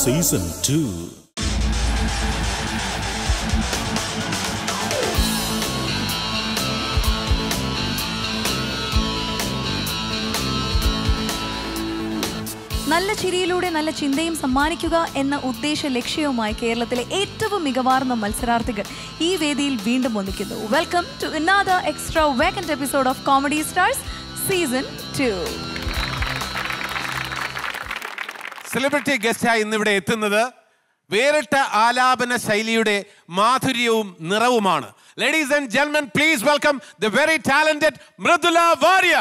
Season two നല്ല ചിരിയിലൂടെ നല്ല ചിന്തയും സമ്മാനിക്കുക എന്ന ഉദ്ദേശ ലക്ഷ്യവുമായി കേരളത്തിലെ ഏറ്റവും മികവാർന്ന മത്സരാർത്ഥികൾ ഈ വേദിയിൽ വീണ്ടും ഒന്നിക്കുന്നു welcome to another extravagant episode of comedy stars season two celebrity ഗസ്റ്റായി ഇന്നിവിടെ എത്തുന്നത് വേറിട്ട ആലാപന ശൈലിയുടെ മാധുര്യവും നിറവുമാണ് ലേഡീസ് ആൻഡ് ജെന്മൻ please welcome the very talented Mridula Warrier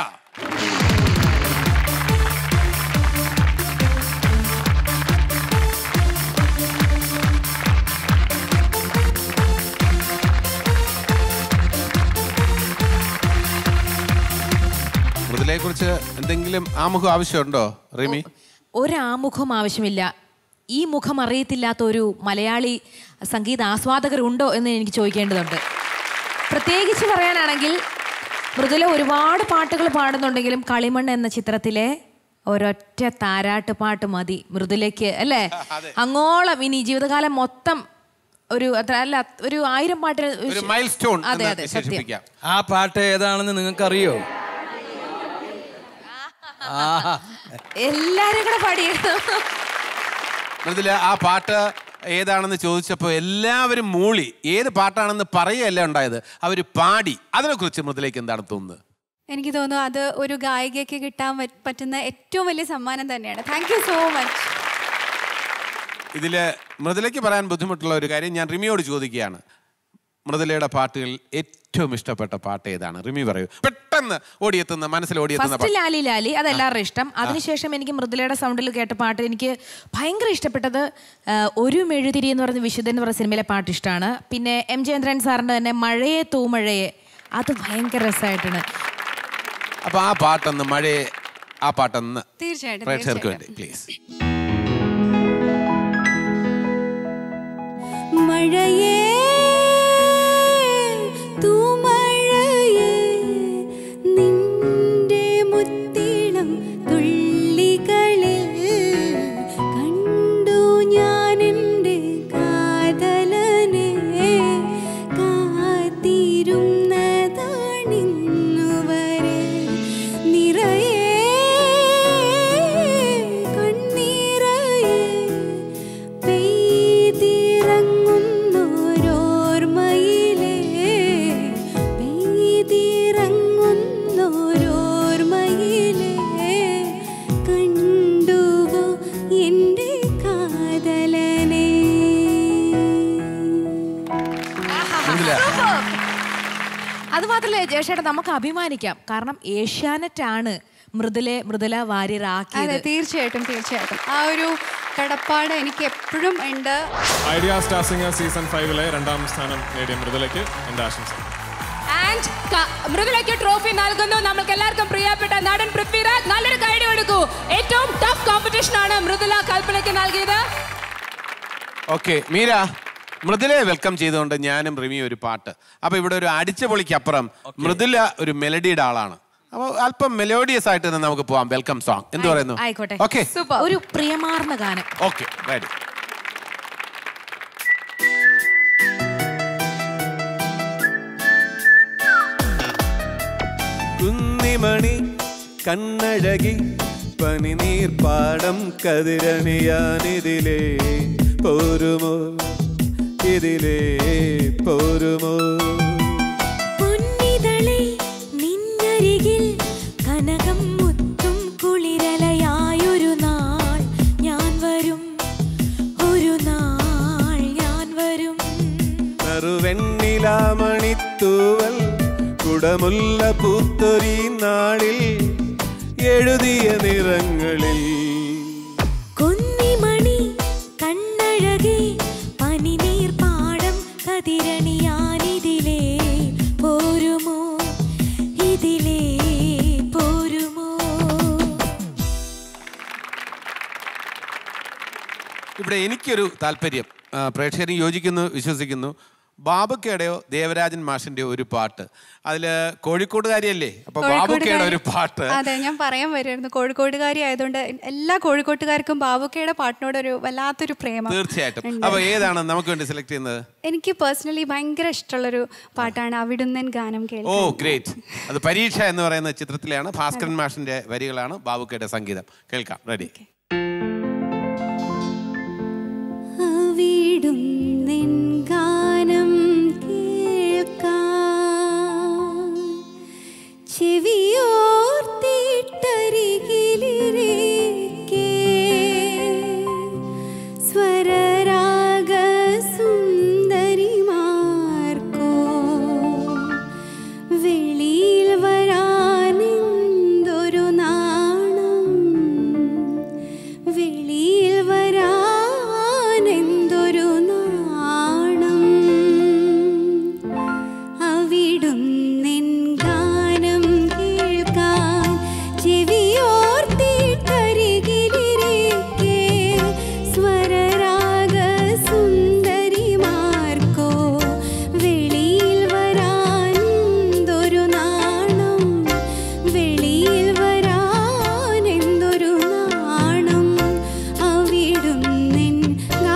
മൃദുലയെ കുറിച്ച് എന്തെങ്കിലും ആമുഖം ആവശ്യമുണ്ടോ റിമി ഒരാമുഖം ആവശ്യമില്ല ഈ മുഖം അറിയത്തില്ലാത്ത ഒരു മലയാളി സംഗീത ആസ്വാദകരുണ്ടോ എന്ന് എനിക്ക് ചോദിക്കേണ്ടതുണ്ട് പ്രത്യേകിച്ച് പറയാനാണെങ്കിൽ മൃദുല ഒരുപാട് പാട്ടുകൾ പാടുന്നുണ്ടെങ്കിലും കളിമണ്ണ് എന്ന ചിത്രത്തിലെ ഒരൊറ്റ താരാട്ട് പാട്ട് മതി മൃദുലയ്ക്ക് അല്ലേ അങ്ങോളം ഇനി ജീവിതകാലം മൊത്തം ഒരു അത്ര അല്ല ഒരു ആയിരം പാട്ടിന് ഒരു മൈൽ സ്റ്റോൺ അതെ അതെ സത്യം വിശേഷിപ്പിക്കാം ആ പാട്ട് ഏതാണെന്ന് നിങ്ങൾക്കറിയോ എല്ലാരും കൂടെ പാടിയിരുന്നു മൃദുല ആ പാട്ട് ഏതാണെന്ന് ചോദിച്ചപ്പോൾ എല്ലാവരും മൂളി ഏത് പാട്ടാണെന്ന് പറയുകയല്ല ഉണ്ടായത് അവർ പാടി അതിനെക്കുറിച്ച് മൃദുലേക്ക് എന്താണ് തോന്നുന്നത് എനിക്ക് തോന്നുന്നു അത് ഒരു ഗായികയ്ക്ക് കിട്ടാൻ പറ്റ്- പറ്റുന്ന ഏറ്റവും വലിയ സമ്മാനം തന്നെയാണ് താങ്ക് യു സോ മച്ച് ഇതിൽ മൃദുലയ്ക്ക് പറയാൻ ബുദ്ധിമുട്ടുള്ള ഒരു കാര്യം ഞാൻ റിമിയോട് ചോദിക്കുകയാണ് മൃദുലയുടെ പാട്ടുകൾ ഏറ്റവും ഇഷ്ടപ്പെട്ട പാട്ട് ഏതാണ് റിമി പറയൂ പെട്ടെന്ന് ഓടിയെത്തുന്ന മനസ്സിൽ ഓടിയെത്തുന്ന ഫസ്റ്റ് പാട്ട് ലാലി ലാലി അതെല്ലാവരുടെ ഇഷ്ടം അതിനുശേഷം എനിക്ക് മൃദുലയുടെ സൗണ്ടിൽ കേട്ട പാട്ട് എനിക്ക് ഭയങ്കര ഇഷ്ടപ്പെട്ടത് ആ, ഒരു മെഴുതിരി എന്ന് പറയുന്ന വിശുദ്ധൻ എന്ന് പറയുന്ന സിനിമയിലെ പാട്ട് ഇഷ്ടമാണ് പിന്നെ എം ജയേന്ദ്രൻ സാറിൻ്റെ തന്നെ മഴയെ തൂമഴയെ അത് ഭയങ്കര രസമായിട്ടാണ് അപ്പൊ ആ പാട്ടൊന്ന് മഴയെ ആ പാട്ടൊന്ന് തീർച്ചയായിട്ടും പ്രേക്ഷകർക്ക് തീർച്ചയായിട്ടും. വേണ്ടി പ്ലീസ് മഴയേ തൂമഴയേ നിന്റെ മുത്തിളം തുള്ളികളിൽ കണ്ടു ഞാൻ എൻ്റെ കാതലനെ കാത്തിരുന്നതാണിന്നുവരെ നിറയെ കണ്ണീറയെ പെയ്തിറങ്ങുന്നോരോർമ്മയിലേ പെയ്തിറങ്ങുന്നോരോർമ്മയിലേ കണ്ടുവോ എൻ്റെ കാതലനെ മൃദുല അത് മാത്രമല്ല ജയശേട്ടൻ നമുക്ക് അഭിമാനിക്കാം കാരണം ഏഷ്യാനെറ്റ് ആണ് മൃദുലെ മൃദുല വാര്യർ അതെ ആക്കിയത് തീർച്ചയായിട്ടും തീർച്ചയായിട്ടും ആ ഒരു കടപ്പാട് എനിക്ക് എപ്പോഴും ഉണ്ട് ഐഡിയ സ്റ്റാർ സിംഗർ സീസൺ ഫൈവിലെ രണ്ടാം സ്ഥാനം നേടിയ മൃദുലയ്ക്ക് എൻ്റെ ആശംസ ആൻഡ് മൃദുലയ്ക്ക് ട്രോഫി നൽകുന്നു നമ്മൾക്ക് എല്ലാവർക്കും പ്രിയപ്പെട്ട നടൻ പൃഥ്വിരാജ് നല്ലൊരു കൈഡി കൊടുക്കൂ ഏറ്റവും ടഫ് കോമ്പറ്റീഷൻ ആണ് മൃദുല കൽപ്പനയ്ക്ക് നൽകിയത് ഓക്കെ മീര മൃദുലയെ വെൽക്കം ചെയ്തുകൊണ്ട് ഞാനും റിമി ഒരു പാട്ട് അപ്പൊ ഇവിടെ ഒരു അടിച്ചപൊളിക്കപ്പുറം മൃദുല ഒരു മെലഡിയുടെ ആളാണ് അപ്പോൾ അല്പം മെലോഡിയസ് ആയിട്ട് തന്നെ നമുക്ക് പോവാം വെൽക്കം സോങ് എന്ത് പറയുന്നു ആയിക്കോട്ടെ ഓക്കെ ഒരു പ്രിയമാർന്ന ഗാനം ഓക്കെ റെഡി കുന്നിമണി കണ്ണഴകി പനിനീർ പാടം കതിരണിയാനിതിലേ പോരുമോ ഇതിലേ പോരുമോ പൊന്നിതളെ നിന്നരികിൽ കനകം മുത്തും കുളിരലയായൊരു നാൾ ഞാൻ വരും ഒരു നാൾ ഞാൻ വരും നറുവെണ്ണിലാമണിത്തൂവൽ കുടമുല്ല പൂത്തൊരി നാളിൽ എഴുതിയ നിറങ്ങളിൽ കുന്നിമണി കണ്ണഴകെ പനിനീർ പാടം കതിരണിയാനിതിലേ പോരുമോ ഇതിലേ പോരുമോ ഇവിടെ എനിക്കൊരു താല്പര്യം ആ, പ്രേക്ഷകരും യോജിക്കുന്നു വിശ്വസിക്കുന്നു ബാബുക്കയുടെയോ ദേവരാജൻ മാഷിന്റെയോ ഒരു പാട്ട് അതില് കോഴിക്കോട്ടുകാരിയല്ലേ അപ്പൊ കോഴിക്കോടുകാരി- ബാബുക്കയുടെ ഒരു പാട്ട് അതെ ഞാൻ പറയാൻ വരുമായിരുന്നു കോഴിക്കോടുകാരി ആയതുകൊണ്ട് എല്ലാ കോഴിക്കോട്ടുകാർക്കും ബാബുക്കയുടെ പാട്ടിനോട് ഒരു വല്ലാത്തൊരു പ്രേമം തീർച്ചയായിട്ടും ഉണ്ട്. അപ്പൊ ഏതാണ് നമുക്ക് വേണ്ടി സെലക്ട് ചെയ്യുന്നത് എനിക്ക് പേഴ്സണലി ഭയങ്കര ഇഷ്ടമുള്ളൊരു പാട്ടാണ് അവിടുന്നൻ ഗാനം ഓ കേൾക്കാൻ ഗ്രേറ്റ് അത് പരീക്ഷ എന്ന് പറയുന്ന ചിത്രത്തിലെയാണ് ഭാസ്കരൻ മാഷിന്റെ വരികളാണ് ബാബുക്കയുടെ സംഗീതം കേൾക്കാം റെഡി അവിടുന്നിൻ ഗാനം കേൾക്കാൻ ചെവിയോർത്തിട്ടരികിലിരിക്കെ സ്വരരാഗ സുന്ദരിമാർക്കോ വെളിയിൽ വരാനെന്തൊരു നാണം വെളിയിൽ വരാനെന്തൊരു നാണം അവിടുന്നെൻ ഗാനം കേൾക്കാൻ ചെവിയോർത്തിട്ടരികിലിരിക്കെ സ്വരരാഗ സുന്ദരിമാർക്കോ വെളിയിൽ വരാനെന്തൊരു നാണം വെളിയിൽ വരാനെന്തൊരു നാണം അവിടുന്നിൻ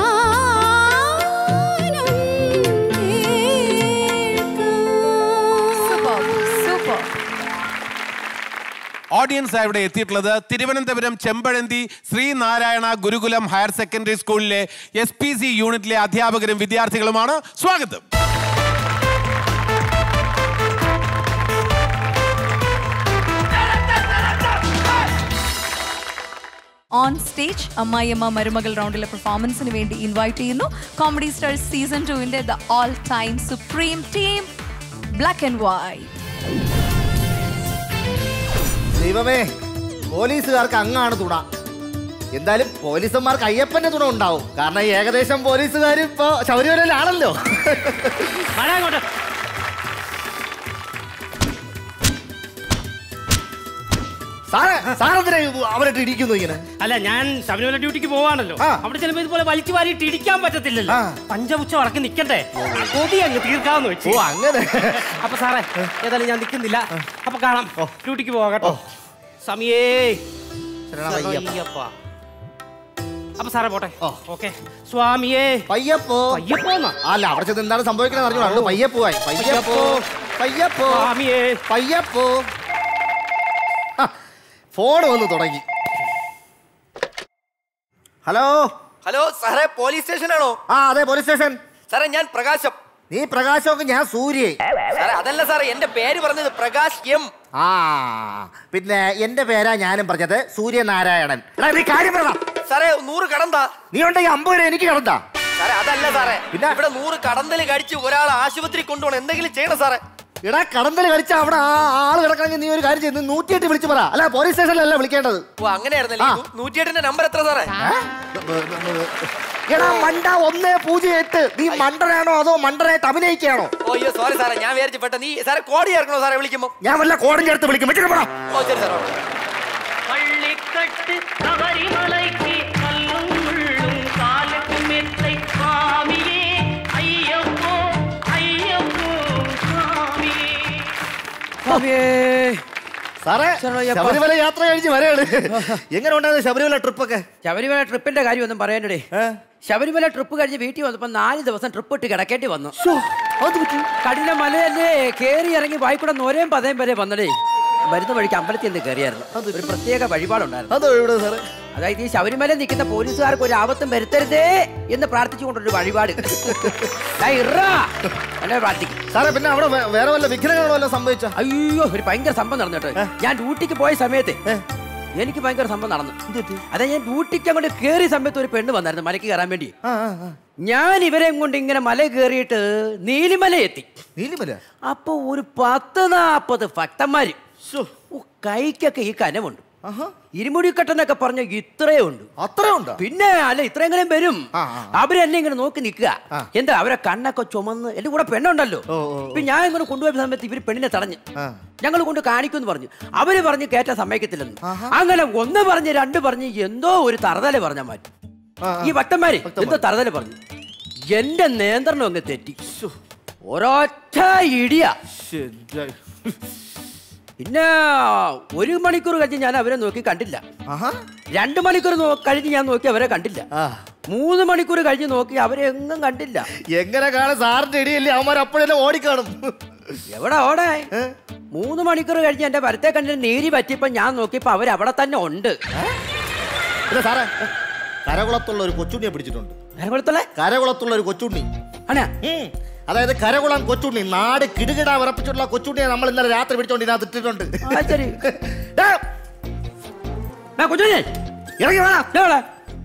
ഗാനം സൂപ്പർ സൂപ്പർ ഓഡിയൻസ് ഇവിടെ എത്തിയിട്ടുള്ളത് തിരുവനന്തപുരം ചെമ്പഴന്തി ശ്രീനാരായണ ഗുരുകുലം ഹയർ സെക്കൻഡറി സ്കൂളിലെ എസ് പി സി യൂണിറ്റിലെ അധ്യാപകരും വിദ്യാർത്ഥികളുമാണ് സ്വാഗതം ഓൺ സ്റ്റേജ് അമ്മായിയമ്മ മരുമകൾ റൗണ്ടിലെ പെർഫോമൻസിന് വേണ്ടി ഇൻവൈറ്റ് ചെയ്യുന്നു കോമഡി സ്റ്റാർസ് സീസൺ ടുവിന്റെ the all time supreme team black and white ദൈവമേ പോലീസുകാർക്ക് അങ്ങാണ് തുണ എന്തായാലും പോലീസന്മാർക്ക് അയ്യപ്പന്റെ തുണ ഉണ്ടാവും കാരണം ഏകദേശം പോലീസുകാർ ഇപ്പൊ ശബരിമലയിലാണല്ലോ സാറേ സാറെന്തിനാ അവരിട്ട് ഇടിക്കുന്നു ഇങ്ങനെ അല്ല ഞാൻ ശബരിമല ഡ്യൂട്ടിക്ക് പോവാണല്ലോ ആ. അവിടെ ചിലപ്പോ ഇതുപോലെ വലിച്ചു വാരിയിട്ട് ഇടിക്കാൻ പറ്റത്തില്ലല്ലോ ആ. പഞ്ചപുച്ച ഉറക്കി നിക്കട്ടെ കൊതി അങ്ങ് തീർക്കാന്ന് ഓ വെച്ചു അങ്ങനെ അപ്പൊ സാറേ ഏതായാലും ഞാൻ നിക്കുന്നില്ല അപ്പൊ കാണാം ഡ്യൂട്ടിക്ക് പോവാം കേട്ടോ സമയേ ശരണമയ്യപ്പ. അയ്യപ്പ അപ്പൊ സാറേ പോട്ടെ ഓ. ഓക്കെ സ്വാമിയേ പയ്യപ്പോ അയ്യപ്പോന്നാ അല്ല അവിടെ ചെന്ന് എന്താണ് സംഭവിക്കുന്നത് അറിഞ്ഞു അതുകൊണ്ട് പയ്യപ്പോവായി പയ്യപ്പോ പയ്യപ്പോ സ്വാമിയേ പയ്യപ്പോ ഫോൺ വന്ന് തുടങ്ങി ഹലോ ഹലോ സാറേ പോലീസ് സ്റ്റേഷനാണോ ആ അതെ പോലീസ് സ്റ്റേഷൻ സാറേ ഞാൻ പ്രകാശം നീ പ്രകാശമൊക്കെ ഞാൻ സൂര്യ സാറേ അതല്ല സാറേ എന്റെ പേര് പറഞ്ഞത് പ്രകാശ് എം ആ പിന്നെ എന്റെ പേരാ ഞാനും പറഞ്ഞത് സൂര്യനാരായണൻ എടാ നീ കാര്യം പറ സാറേ നൂറ് കടന്താ നീ ഉണ്ടെങ്കിൽ അമ്പത് രൂപ എനിക്ക് കടത്താ സാറേ അതല്ല സാറേ പിന്നെ? ഇവിടെ നൂറ് കടന്തല് കടിച്ച് ഒരാൾ ആശുപത്രി കൊണ്ടുപോകണം എന്തെങ്കിലും ചെയ്യണം സാറേ എടാ കടന്തൽ കളിച്ച അവിടെ ആ ആള് കിടക്കണമെങ്കിൽ നീ ഒരു കാര്യം ചെയ്ത് നൂറ്റിയെട്ട് വിളിച്ചു പറ അല്ല പോലീസ് സ്റ്റേഷനിലല്ല വിളിക്കേണ്ടത് ഓ അങ്ങനെയായിരുന്നല്ലേ ആ. നൂ- നൂറ്റിയെട്ടിന്റെ നമ്പർ എത്ര സാറേ എടാ മണ്ട ഒന്നേ പൂജ്യം എട്ട് നീ മണ്ടനാണോ അതോ മണ്ടനായിട്ട് അഭിനയിക്കുകയാണോ ഓ അയ്യോ സോറി സാറേ ഞാൻ വിചാരിച്ചു പെട്ടെന്ന് നീ സാറേ കോടി ചേർക്കണോ സാറേ വിളിക്കുമ്പോ ഞാൻ വല്ല കോടതി അടുത്ത് വിളിക്കും വെച്ചിട്ട് പോടാ ഓ ശരി സാറേ ഓക്കേ. പള്ളിക്കട്ട് ശബരിമലയ്ക്ക് കല്ലും മുള്ളും കാലത്തും മെத்தை സ്വാമിയേ അയ്യപ്പോ അയ്യപ്പോ സ്വാമിയേ സാറേ ശരണയ്യപ്പ. ശബരിമല യാത്ര കഴിഞ്ഞ് വരെയാണ് എങ്ങനെ ഉണ്ടായിരുന്നു ശബരിമല ട്രിപ്പൊക്കെ ശബരിമല ട്രിപ്പിന്റെ കാര്യം ഒന്നും പറയാനടേ ശബരിമല ട്രിപ്പ് കഴിഞ്ഞ് വീട്ടിൽ വന്നപ്പോ നാല് ദിവസം ട്രിപ്പ് ഇട്ട് കിടക്കേണ്ടി വന്നു കഠിന മലയല്ലേ കേറി ഇറങ്ങി വായിക്കൂടെ നോരയും പതയും വരെ വന്നടേ വരുന്ന വഴിക്ക് അമ്പലത്തിൽ നിന്ന് കയറിയായിരുന്നു ഒരു പ്രത്യേക വഴിപാടുണ്ടായിരുന്നു അതോ ഇവിടെ സാറേ അതായത് ഈ ശബരിമല നിൽക്കുന്ന പോലീസുകാർക്ക് ഒരു ആപത്തും വരുത്തരുതേ എന്ന് പ്രാർത്ഥിച്ചുകൊണ്ടൊരു വഴിപാട് ദാ ഇറാ. അങ്ങനെ പ്രാർത്ഥിക്കും സാറേ പിന്നെ അവിടെ വേ- വേറെ വല്ല വിഘ്നങ്ങളോ വല്ല സംഭവിച്ച അയ്യോ ഒരു ഭയങ്കര സംഭവം നടന്നിട്ട് ഞാൻ ഡ്യൂട്ടിക്ക് പോയ സമയത്ത് എനിക്ക് ഭയങ്കര സംഭവം നടന്നു അതെ ഞാൻ ഡ്യൂട്ടിക്ക് അങ്ങോട്ട് കേറിയ സമയത്ത് ഒരു പെണ്ണ് വന്നായിരുന്നു മലയ്ക്ക് കയറാൻ വേണ്ടി ഞാൻ ഇവരെയും കൊണ്ട് ഇങ്ങനെ മല കയറിയിട്ട് നീലിമല എത്തി നീലിമല അപ്പൊ ഒരു പത്ത് നാപ്പത് ഭക്തന്മാര് ഓ, കൈക്കൊക്കെ ഈ കനമുണ്ട് ഇരുമുടിക്കെട്ടെന്നൊക്കെ പറഞ്ഞ ഇത്രയേ ഉണ്ട് അത്രേ ഉണ്ടോ പിന്നെ അല്ല ഇത്രയെങ്കിലും വരും അവരെന്നെ ഇങ്ങനെ നോക്കി നിൽക്കുക എന്താ അവരെ കണ്ണൊക്കെ ചുമന്ന് എന്റെ കൂടെ പെണ്ണുണ്ടല്ലോ പിന്നെ ഞാൻ ഇങ്ങനെ കൊണ്ടുപോയ സമയത്ത് ഇവര് പെണ്ണിനെ തടഞ്ഞു ഞങ്ങൾ കൊണ്ട് കാണിക്കുമെന്ന് പറഞ്ഞു അവര് പറഞ്ഞ് കയറ്റാൻ സമ്മതിക്കത്തില്ലെന്ന് അങ്ങനെ ഒന്ന് പറഞ്ഞ് രണ്ട് പറഞ്ഞ് എന്തോ ഒരു തറുതല പറഞ്ഞ മാറ്റി ഈ വട്ടന്മാര് എന്തോ തറുതല പറഞ്ഞു എന്റെ നിയന്ത്രണം അങ്ങ് തെറ്റി ഒരൊറ്റ ഇടിയാ പിന്നെ ഒരു മണിക്കൂർ കഴിഞ്ഞ് ഞാൻ അവരെ നോക്കി കണ്ടില്ല രണ്ട് മണിക്കൂർ നോ- കഴിഞ്ഞ് ഞാൻ നോക്കി അവരെ കണ്ടില്ല മൂന്ന് മണിക്കൂർ കഴിഞ്ഞ് നോക്കി അവരെ എങ്ങും കണ്ടില്ല എങ്ങനെ കാണാൻ സാറിന്റെ ഇടിയല്ലേ അവന്മാർ അപ്പോഴെല്ലാം ഓടിക്കാണും എവിടെ ഓടെ മൂന്ന് മണിക്കൂർ കഴിഞ്ഞ് എന്റെ വരത്തെ കണ്ടിട്ട് നീരി പറ്റിയപ്പോ ഞാൻ നോക്കിയപ്പോ അവർ അവിടെ തന്നെ ഉണ്ട് പിന്നെ സാറേ കരകുളത്തുള്ള ഒരു കൊച്ചുണ്ണിയെ പിടിച്ചിട്ടുണ്ട് കരകുളത്തുള്ള കരകുളത്തുള്ള ഒരു കൊച്ചുണ്ണി ആണാ ഉം. അതായത് കരകുളം കൊച്ചുണ്ണി നാട് കിടുകിട വിറപ്പിച്ചിട്ടുള്ള കൊച്ചുണ്ണിയെ നമ്മൾ ഇന്നലെ രാത്രി പിടിച്ചോണ്ട് ഇതിനകത്ത് ഇട്ടിട്ടുണ്ട് ആ, ശരി ഡാ, ഡാ, കൊച്ചുണ്ണി, ഇറങ്ങി വാ ദേ ഇവിടെ.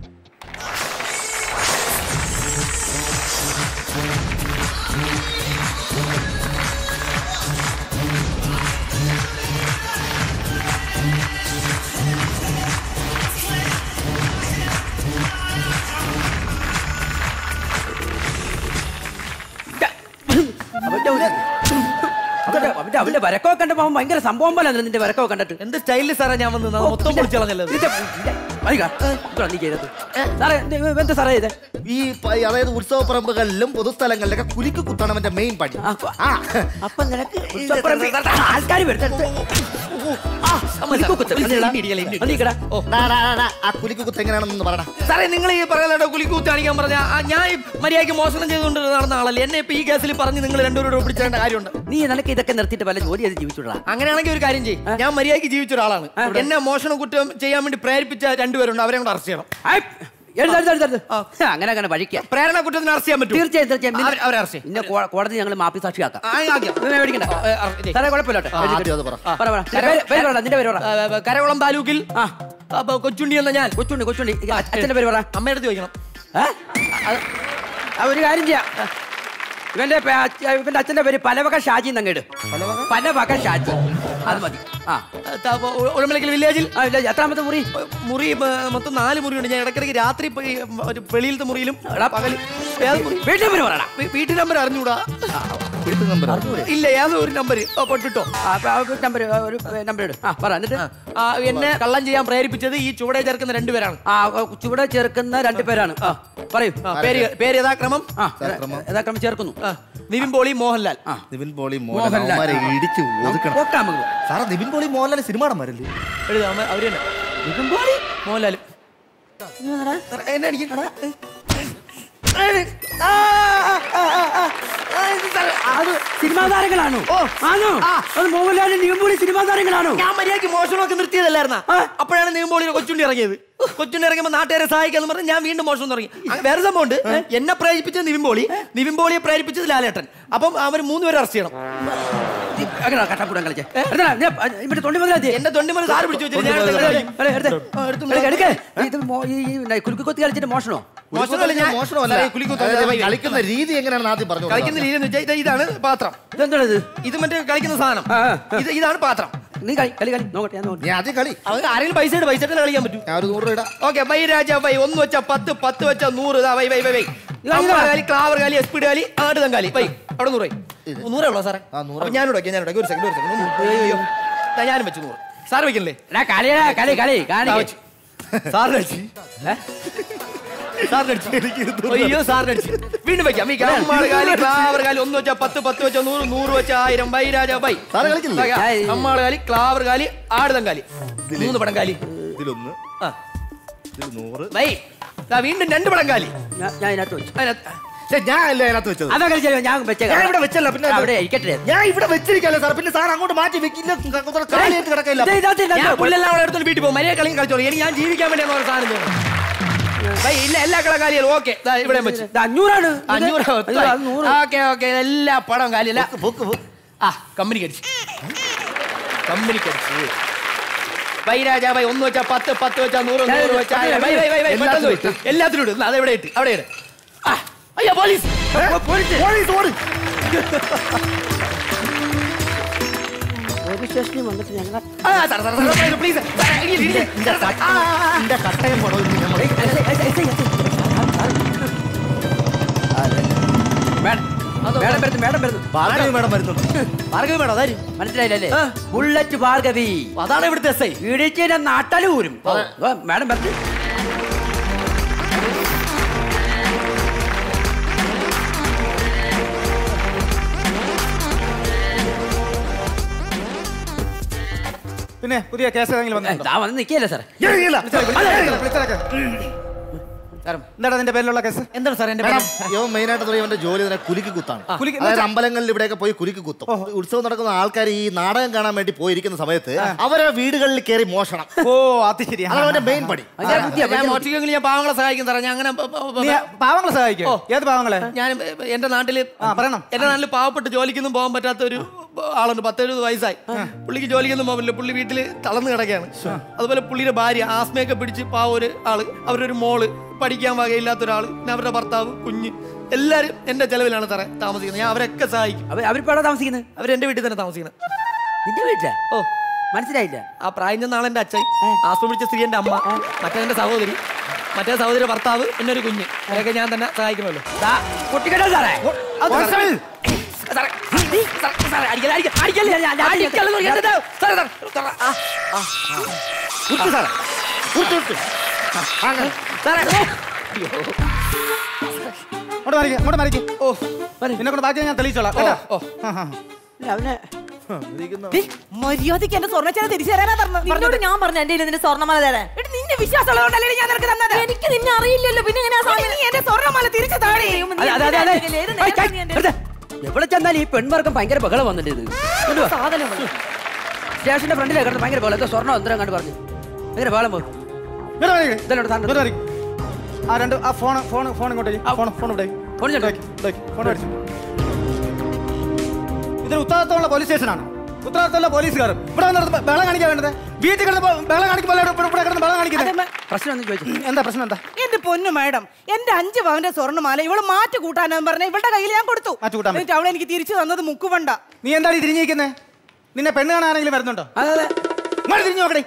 അവന്റെ ഒരു- അവന്റെ- അവന്റെ അവന്റെ വരക്കോ കണ്ടപ്പോ അവൻ ഭയങ്കര സംഭവം പോലെ നിന്റെ വരക്കോ കണ്ടിട്ട് എന്ത് സ്റ്റൈലിൽ സാറേ ഞാൻ വന്നത് അത് മൊത്തം പൊളിച്ചു കളഞ്ഞല്ലോ നിന്റെ- നിന്റെ- വരിക. എന്തുവാ നീ ചെയ്തത് സാറേ എന്ത് എന്താ സാറേ ഇത് ഈ പ- അതായത് ഉത്സവ പറമ്പുകളിലും പൊതുസ്ഥലങ്ങളിലൊക്കെ കുലിക്ക് കുത്താണ് അവന്റെ മെയിൻ പണി ആ. അപ്പൊ നിനക്ക് ആൾക്കാർ വരുന്നത് ഡാ, ഡാ, ഡാ, ഡാ, ആ കുലിക്ക് കുത്ത് എങ്ങനെയാണെന്ന് പറയടാ സാറേ നിങ്ങൾ ഈ പറയുന്ന കുലിക്കൂത്ത് കാണിക്കാൻ പറഞ്ഞ ഞാൻ ഈ മര്യാദയ്ക്ക് മോഷണം ചെയ്തുകൊണ്ട് നടന്ന ആളല്ലേ എന്നെ ഇപ്പൊ ഈ കേസിൽ പറഞ്ഞ് നിങ്ങൾ രണ്ടുപേരോട് പിടിച്ചേണ്ട കാര്യമുണ്ട് നീ നിനക്ക് ഇതൊക്കെ നിർത്തിയിട്ട് വല്ല ജോലി ചെയ്ത് ജീവിച്ചുവിടാ അങ്ങനെയാണെങ്കിൽ ഒരു കാര്യം ചെയ്യും ഞാൻ മര്യാദയ്ക്ക് ജീവിച്ച ഒരാളാണ് എന്നെ മോഷണ കുറ്റം ചെയ്യാൻ വേണ്ടി പ്രേരിപ്പിച്ച രണ്ടുപേരുണ്ട് അവരെ കൊണ്ട് അറസ്റ്റ് ചെയ്യണം അങ്ങനെ അങ്ങനെ വഴിക്കാം പ്രേരണ കുറ്റത്തിന് അറസ്റ്റ് ചെയ്യാൻ പറ്റും തീർച്ചയായും തീർച്ചയായും അവരെ- അവരെ അറസ്റ്റ് ചെയ്യും ഇന്നെ കോ- കോടതി ഞങ്ങൾ മാപ്പി സാക്ഷിയാക്കാം ആ, ആക്കാം. നീ പേടിക്കണ്ട. ഏ, അറസ്റ്റ് ചെയ്യും. സാറേ കുഴപ്പമില്ല കേട്ടോ. ആ, എഴുതി ആദ്യം അത് കിട്ടും. പറ. ആ, പറ, പറ. നിന്റെ പേര്- പേര് പറ, നിന്റെ പേര് പറ. ആ, കരകുളം താലൂക്കിൽ അപ്പൊ കൊച്ചുണ്ടി എന്ന ഞാൻ കൊച്ചുണ്ണി കൊച്ചുണ്ണി അച്ഛന്റെ പേര് പറ അമ്മയുടെ അടുത്ത് ചോദിക്കണം ഏ? അത് ആ, ഒരു കാര്യം ചെയ്യാം ഇവന്റെ പേ- അച്ഛ- ഇവന്റെ അച്ഛന്റെ പേര് പലവക ഷാജി എന്നങ്ങട് പലവക ഷാജി അത് മതി ആ ഉഴമലക്കൽ വില്ലേജിൽ ആ ഇല്ല എത്രാമത്തെ മുറി മുറി ഏ, മൊത്തം നാല് മുറിയുണ്ട് ഞാൻ ഇടയ്ക്കിടയ്ക്ക് രാത്രി പോയി ഒരു വെളിയിലത്തെ മുറിയിലും പകല് ഏത് മുറി? വീട്ടിൽ പേര് പറയടാ വീ- വീട്ടു നമ്പർ അറിഞ്ഞൂടാ വീട്ടു നമ്പർ ഇല്ല ഏതോ ഒരു നമ്പർ പൊട്ടിട്ടോ ആ, അപ്പൊ ആ ഒരു നമ്പർ ഒരു നമ്പർ ഇട് ആ പറ എന്നിട്ട് ആ, എന്നെ കള്ളം ചെയ്യാൻ പ്രേരിപ്പിച്ചത് ഈ ചുവടെ ചേർക്കുന്ന രണ്ടുപേരാണ് ആ ചുവടെ ചേർക്കുന്ന രണ്ട് പേരാണ് ആ പറയൂ ആ, പേര് പേര് യഥാക്രമം ആ യഥാക്രമം ചേർക്കുന്നു ആ, നിവിൻ പോളി മോഹൻലാൽ നിവിൻ പോളി മോഹൻലാൽ. മോഹൻലാൽ അവന്മാരെ ഇടിച്ച് ഒതുക്കണം പോക്കാം നമുക്ക്. സാറേ നിവിൻ പോളി മോഹൻലാൽ സിനിമാടന്മാരല്ലേ എഴുതാ അവര് തന്നെ നിവിൻ പോളി? മോഹൻലാൽ എന്നെ അടിക്കണ അത് സിനിമാ താരങ്ങളാണോ ആണോ അത് മോഹൻലാലും നിവിൻപോളി സിനിമാ താരങ്ങളാണോ ഞാൻ മര്യാദക്ക് മോഷണമൊക്കെ നിർത്തിയതല്ലായിരുന്ന അപ്പോഴാണ് നിവിൻപോളിയുടെ കൊച്ചുണ്ടി ഇറങ്ങിയത് കൊച്ചുണ്ടി ഇറങ്ങിയപ്പോൾ നാട്ടുകാരെ സഹായിക്കാന്ന് പറഞ്ഞ് ഞാൻ വീണ്ടും മോഷണം തുടങ്ങി ആ, വേറെ സംഭവമുണ്ട് എന്നെ പ്രേരിപ്പിച്ചത് നിവിൻപോളി നിവിൻപോളിയെ പ്രേരിപ്പിച്ചത് ലാലേട്ടൻ അപ്പം അവർ മൂന്നുപേരെ അറസ്റ്റ് ചെയ്യണം അങ്ങനെ കട്ടക്കൂടം കളിച്ചേ എടുത്തടാ, ഞാൻ, ആ, ഇവിടെ തൊണ്ടി മുതലാ എന്റെ തൊണ്ടിമല സാറ് പിടിച്ചു വെച്ചിട്ട് ഞാൻ എടുത്ത് കളയും. ഇത് മോ- ഈ ഈ ന- കുലുക്കി കൊത്തി കളിച്ചിട്ട് മോഷണോ മോശമല്ല ഞാൻ മോശമല്ല സാറേ, കുലുക്കി അതായത് ഇവൻ കുത്താൻ കളിക്കുന്ന രീതി എങ്ങനെയാണെന്ന് ആദ്യം പറഞ്ഞു കളിക്കുന്ന രീതി എന്ന് വെച്ചാൽ ഇത് ഇതാണ് പാത്രം ഇതെന്താണിത് ഇത് മറ്റേ കളിക്കുന്ന സാധനം ഇത് ഇതാണ് പാത്രം നീ കളി കളി കളി നോക്കട്ടെ ഞാൻ നോക്കട്ടെ നീ ആദ്യം കളി അത് ആരെങ്കിലും പൈസ ഇട്ട് പൈസ ഇട്ട് കളിക്കാൻ പറ്റും ഞാൻ ഒരു നൂറ് രൂപ ഇടാം ഓക്കെ വൈ രാജ വൈ ഒന്ന് വെച്ച പത്ത് പത്ത് വെച്ച നൂറ് ഇതാ വൈ വൈ വൈ വൈ അമ്പത് കാലി ക്ലാവർ കാലി എസ്പീഡ് കാലി ആടുതം കാലി വൈ അവിടെ നൂറ് നൂറേ ഉള്ളോ സാറേ അപ്പൊ ഞാനിവിടെ വെക്കാം ഞാനിവിടെ ഒരു സെക്കൻഡ് ഒരു സെക്കൻഡ് ഞാനും വെച്ചു നൂറ് സാർ വെക്കല്ലേ എടാ, കളിയെടാ, കളി കളി കാണി ആ, വെച്ചു. സാറിന് അടിച്ച് സാറിന് അടിച്ച് അയ്യോ സാറിന് അടിച്ച് വീണ്ടും വെക്കാം വെക്കാം അമ്മാള് കാലി ക്ലാവർ കാലി ഒന്ന് വെച്ചാ പത്ത് പത്ത് വെച്ചാ നൂറ് നൂറ് വെച്ചാ ആയിരം വൈ രാജ വൈ സാറ് കളിക്കില്ലേ? വെക്കാം. അമ്മാള് കാലി ക്ലാവർ കാലി ആടുതം കാലി മൂന്ന് പടം കാലി ഇതിലൊന്ന് ആ ഇതിൽ നൂറ് വൈ ദാ വീണ്ടും രണ്ട് പടം കാലി ഞാൻ ഞാൻ ഇതിനകത്ത് വെച്ചു അതിനകത്ത് പക്ഷേ ഞാൻ അല്ലേ അതിനകത്ത് വെച്ചത് അതാ കളിച്ചോ ഞാൻ വെച്ചേക്കാം ഞാൻ ഇവിടെ വെച്ചല്ല പിന്നെ അവിടെ ഇരിക്കട്ടെ ഞാൻ ഇവിടെ വെച്ചിരിക്കല്ലേ സാർ പിന്നെ സാർ അങ്ങോട്ട് മാറ്റി വെക്കില്ല കാലിയായിട്ട് കിടക്കില്ല ഇത് ഇതിനകത്ത് ഞാൻ ഇതിനകത്ത് പുല്ലെല്ലാം അവിടെ എടുത്തോണ്ട് വീട്ടിൽ പോകും മര്യാദ കളി കളിച്ചോളൂ എനിക്ക് ഞാൻ ജീവിക്കാൻ വേണ്ടിയാണ് ഒരു സാധനം ചെയ്യുന്നത് ദാ ഇല്ല എല്ലാ കളക്കാലികളും ഓക്കെ ഇവിടെ വെച്ച് ഇത് അഞ്ഞൂറാണ് ഇത് അഞ്ഞൂറ് ഇത് അത് നൂറ് ഓക്കെ ഓക്കെ എല്ലാ പടം കാലിയല്ല ആ കമ്പനി കടിച്ചു കമ്പനി കടിച്ചു വൈ രാജാ വൈ ഒന്ന് വെച്ചാ പത്ത് പത്ത് വെച്ചാ നൂറ് നൂറ് വെച്ചാ ആയിരം. വൈ വൈ വൈ വൈ പെട്ടെന്ന് വൈ. എല്ലാത്തിലും ഇടും അത് എവിടെ ഇട്ട് അവിടെ ഇട് ആ, അയ്യോ പോലീസ് പോലീസ് പോലീസ് ഓടി പോലീസ് സ്റ്റേഷനിൽ വന്നിട്ട് ഞങ്ങൾ ആ സാർ സാർ സാർ പ്ലീസ് എന്റെ കട്ടയം പടം ഇന്ന് നമ്മൾ മേഡം വരുന്നു മേഡം വരുന്നു ഭാർഗവി മേഡം വരുന്നുണ്ട് ഭാർഗവി വേണം അതാര് മനസ്സിലായില്ലേ ബുള്ളറ്റ് ഭാർഗവി അതാണ് ഇവിടുത്തെ എസ് ഐ ഇടിച്ചിന്റെ നാട്ടലൂരും മേഡം വരുന്നു രമ്യ പുതിയ കേസ് ഏതെങ്കിലും വന്നിട്ടുണ്ടോ? ഞാൻ വന്ന് നിൽക്കിയല്ലേ സാറേ ഇല്ല. വിളിച്ചേക്ക്, വിളിച്ചേക്ക്. എന്താടാ നിന്റെ പേരിലുള്ള കേസ് എന്താണ് സാർ എന്റെ മേഡം, ഇവൻ മെയിനായിട്ട് തുടങ്ങി അവന്റെ ജോലി തന്നെ കുലുക്കി കുത്താണ് കുലുക്കി- അതായത് അമ്പലങ്ങളിൽ ഇവിടെയൊക്കെ പോയി കുലുക്കി കുത്തും ഉത്സവം നടക്കുന്ന ആൾക്കാർ ഈ നാടകം കാണാൻ വേണ്ടി പോയിരിക്കുന്ന സമയത്ത് അവരെ വീടുകളിൽ കയറി മോഷണം ഓ അത് ശരി അതാണ് അവന്റെ മെയിൻ പടി ഞാൻ ഒറ്റയ്ക്കെങ്കിലും ഞാൻ പാവങ്ങളെ സഹായിക്കും സാറേ ഞാൻ അങ്ങനെ പ- പ- പ- നീ പാവങ്ങളെ സഹായിക്കോ ഏത് പാവങ്ങളെ ഞാൻ എന്റെ നാട്ടില് പറയണം. എന്റെ നാട്ടില് പാവപ്പെട്ട് ജോലിക്കൊന്നും പോകാൻ പറ്റാത്ത ഒരു ആളുണ്ട് പത്തെഴുപത് വയസ്സായി പുള്ളിക്ക് ജോലിക്കൊന്നും പോകാൻ പറ്റില്ല പുള്ളി വീട്ടില് തളർന്നു കിടക്കുകയാണ് അതുപോലെ പുള്ളിയുടെ ഭാര്യ ആസ്മയൊക്കെ പിടിച്ച് പാവ ഒരു ആള് അവരൊരു മോള് പഠിക്കാൻ വകയില്ലാത്ത ഒരാള് പിന്നെ അവരുടെ ഭർത്താവ് കുഞ്ഞ് എല്ലാരും എന്റെ ചെലവിലാണ് സാറേ താമസിക്കുന്നത് ഞാൻ അവരൊക്കെ സഹായിക്കും അവരിപ്പോ എവിടെ താമസിക്കുന്നത് അവരെന്റെ വീട്ടിൽ തന്നെ താമസിക്കുന്നത് നിന്റെ വീട്ടിലാ ഓ മനസ്സിലായില്ല ആ പ്രായം ചെന്ന ആളെന്റെ അച്ഛൻ ആസ്മ പിടിച്ച സ്ത്രീ എന്റെ അമ്മ മറ്റേ എന്റെ സഹോദരി മറ്റേ സഹോദരി ഭർത്താവ് പിന്നെ ഒരു കുഞ്ഞ് അവരൊക്കെ ഞാൻ തന്നെ സഹായിക്കണമല്ലോ കുട്ടിക്കട സാറേ കോൺസ്റ്റബിൾ! സാറേ, സാറേ, സാറേ, അടിക്കല്ലേ, അടിക്ക- അടിക്കല്ലേ, ഞാൻ- ഞാൻ അടിക്കല്ലേ എന്ന് പറഞ്ഞിട്ട് സാറേ, സാറേ, സാറേ, ആ, ആ, ആ. കുത്ത് സാറേ. കുത്ത്, കുത്ത്. ആ, അങ്ങനെ. സാറേ, ഓ. അങ്ങോട്ട് മറിക്ക് അങ്ങോട്ട് മറിക്ക് ഓ എന്നെ കൊണ്ട് ബാക്കി ഞാൻ തെളിയിച്ചോളാം കേട്ടോ ആ, ആ. അവനെ മര്യാദയ്ക്ക് എന്റെ സ്വർണ്ണച്ചേന തിരിച്ചു തരാനാ നിന്നോട് ഞാൻ പറഞ്ഞു എന്റെ നിന്റെ സ്വർണ്ണമാല തരാൻ നിന്റെ വിശ്വാസമുള്ളതുകൊണ്ടല്ലേ ഞാൻ നിനക്ക് തന്നത് എനിക്ക് നിന്നെ അറിയില്ലല്ലോ പിന്നെ എങ്ങനെ നീ എന്റെ സ്വർണ്ണമാല തിരിച്ചു താഴെ അതെ, അതെ, അതെ, അതെ. ഏയ്, ഏയ്, വെറുതെ. എവിടെ ചെന്നാൽ ഈ പെൺവർഗം ഭയങ്കര ബഹളം വന്നിട്ട് ഇത് കൊണ്ടുവാ. സാധനം സ്റ്റേഷന്റെ ഫ്രണ്ടിലെ കിടന്ന് ഭയങ്കര ബഹളം എന്തോ സ്വർണ്ണം എന്തരം കണ്ട് പറഞ്ഞു ഭയങ്കര ബഹളം പോകും ഇങ്ങോട്ട് മറിക്ക്. ഇങ്ങോട്ട് മറിക്ക്. ആ രണ്ട് ആ ഫോൺ ഫോൺ ഫോൺ ഇങ്ങോട്ട് ഫോൺ ഫോൺ ഇവിടെ ഫോൺ ഞാൻ ഫോൺ മേടിച്ചു ഇതൊരു ഉത്തരവാദിത്തമുള്ള പോലീസ് സ്റ്റേഷനാണ് ഉത്തരവാദിത്തമുള്ള പോലീസുകാർ ഇവിടെ വന്നിടത്ത് ബഹളം കാണിക്കാൻ വേണ്ടത് വീട്ടിൽ കിടന്ന് ബഹളം കാണിക്കുമ്പോൾ ഇവിടെ ഇവിടെ കിടന്ന് ബഹളം കാണിക്കുന്നത് പ്രശ്നം ഒന്ന് ചോദിച്ചു എന്താ പ്രശ്നം എന്താ എന്റെ പൊന്നു മാഡം എന്റെ അഞ്ച് പവന്റെ സ്വർണ്ണമാല ഇവള് മാറ്റി കൂട്ടാനെന്ന് പറഞ്ഞ ഇവളുടെ കയ്യിൽ ഞാൻ കൊടുത്തു മാറ്റി കൂട്ടാൻ എന്നിട്ട് അവളെ എനിക്ക് തിരിച്ചു തന്നത് മുക്കുവണ്ട നീ എന്താണ് ഈ തിരിഞ്ഞിരിക്കുന്നത് നിന്നെ പെണ്ണ് കാണാൻ ആരെങ്കിലും വരുന്നുണ്ടോ ഇങ്ങോട്ട് തിരിഞ്ഞു നോക്കണേ